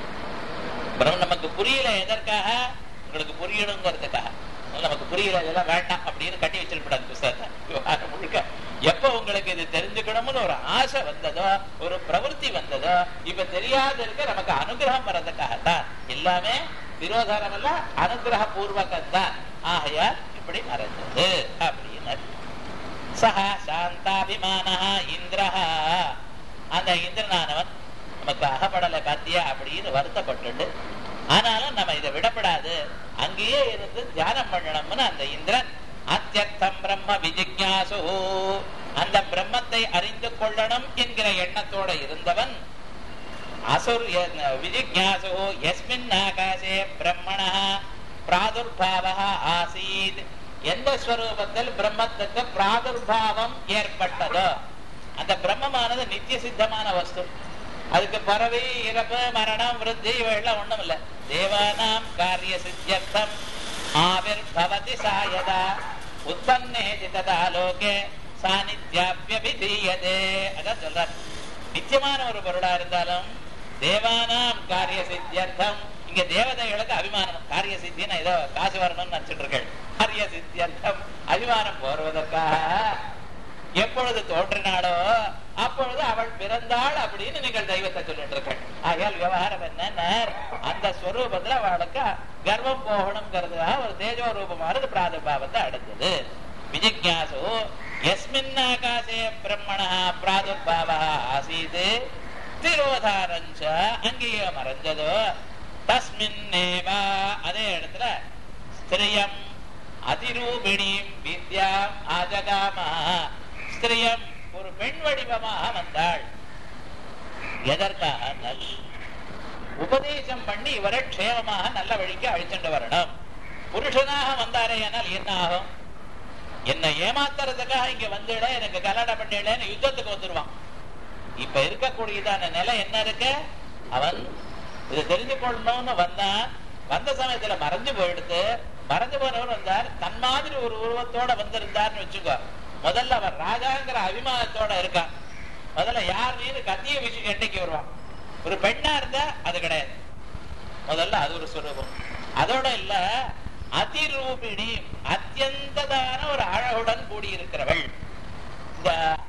அப்புறம் நமக்கு புரியல எதற்காக உங்களுக்கு புரியணுங்கிறதுக்காக நமக்கு புரியல இதெல்லாம் வேண்டாம் அப்படின்னு கட்டி வச்சிருக்கூடாது புஸ்தகத்தை விவகாரம் முழுக்க எப்ப உங்களுக்கு இது தெரிஞ்சு தெரிஞ்சுக்கணும்னு ஒரு ஆசை வந்ததோ ஒரு பிரவೃತ್ತಿ வந்ததோ இப்ப தெரியாத இருக்க நமக்கு அனுகிரகம் வர்றதுக்காகத்தான் எல்லாமே விரோதாரம் எல்லாம் அனுகிரக பூர்வகத்தான் ஆகையால் இப்படி மறைந்தது அப்படின்னு சஹா சாந்தாபிமான இந்திரஹ அந்த இந்திரனானவன் நமக்கு அகப்படலை பாத்தியா அப்படின்னு வருத்தப்பட்டு ஆனாலும் நம்ம இதை விடப்படாது அங்கேயே இருந்து தியானம் பண்ணணும்னு அந்த இந்திரன் அத்தியர்த்தம் பிரம்ம விஜிக்யாசு அந்த பிரம்மத்தை அறிந்து கொள்ளணும் என்கிற எண்ணத்தோட இருந்தவன் அசுர் விஜிக்யாசு எஸ்மின் ஆகாசே பிரம்மண பிராதுர்பாவ ஆசீத் எந்த ஸ்வரூபத்தில் பிரம்மத்துக்கு பிராதுர்பாவம் ஏற்பட்டதோ அந்த பிரம்மமானது நித்திய சித்தமான வஸ்து அதுக்கு பறவை இறப்பு மரணம் விருத்தி இவையெல்லாம் ஒண்ணும் இல்ல தேவானாம் காரிய சித்தியர்த்தம் ஆவிர் பவதி சாயதா உற்பன்னே ததா லோகே சாநித்யாபியபிதீயதே அதான் சொல்றார் நித்தியமான ஒரு பொருளா இருந்தாலும் தேவானாம் காரிய சித்தியர்த்தம் இங்க தேவதைகளுக்கு அபிமானம் காரிய சித்தின்னு ஏதோ காசு வரணும்னு நினைச்சிட்டு இருக்கேன் காரிய சித்தியர்த்தம் அபிமானம் போடுவதற்காக எப்பொழுது தோன்றினாளோ அப்பொழுது அவள் பிறந்தாள் அப்படின்னு நீங்கள் தெய்வத்தை சொல்லிட்டு இருக்க ஆகையால் விவகாரம் என்ன அந்த ஸ்வரூபத்துல அவளுக்கு கர்வம் போகணுங்கிறதுக்காக ஒரு தேஜோ ரூபமான பிராதுர்பாவத்தை அடைஞ்சது விஜிக்யாசு எஸ்மின் ஆகாசே பிரம்மணா பிராதுர்பாவ ஆசீது திரோதாரஞ்ச அங்கேயே மறைஞ்சதோ தஸ்மின்னேவா அதே இடத்துல ஸ்திரியம் அதிரூபிணியும் வித்யாம் ஆஜகாமா ஸ்திரியம் ஒரு பெண் வடிவமாக வந்தாள் எதற்காக உபதேசம் பண்ணி இவரை க்ஷேமமாக நல்ல வழிக்கு அழிச்சுட்டு வரணும் புருஷனாக வந்தாரே ஆனால் என்ன ஆகும் என்னை ஏமாத்துறதுக்காக இங்க வந்துட எனக்கு கல்யாணம் பண்ணிடன்னு யுத்தத்துக்கு வந்துருவான் இப்ப இருக்கக்கூடியதான நிலை என்ன இருக்கு அவன் இதை தெரிஞ்சு கொள்ளணும்னு வந்தான் வந்த சமயத்துல மறைஞ்சு போயிடுத்து மறைஞ்சு போனவர் வந்தார் தன் மாதிரி ஒரு உருவத்தோட வந்திருந்தார்னு வச்சுக்கோ முதல்ல அவர் ராஜாங்கிற அபிமானத்தோட இருக்கான் முதல்ல யார் நீனு கத்திய விஷயம் எண்ணிக்கை வருவான் ஒரு பெண்ணா இருந்தா அது கிடையாது முதல்ல அது ஒரு சுரூபம் அதோட இல்ல அதிரூபிணி அத்தியந்ததான ஒரு அழகுடன் கூடியிருக்கிறவள் இந்த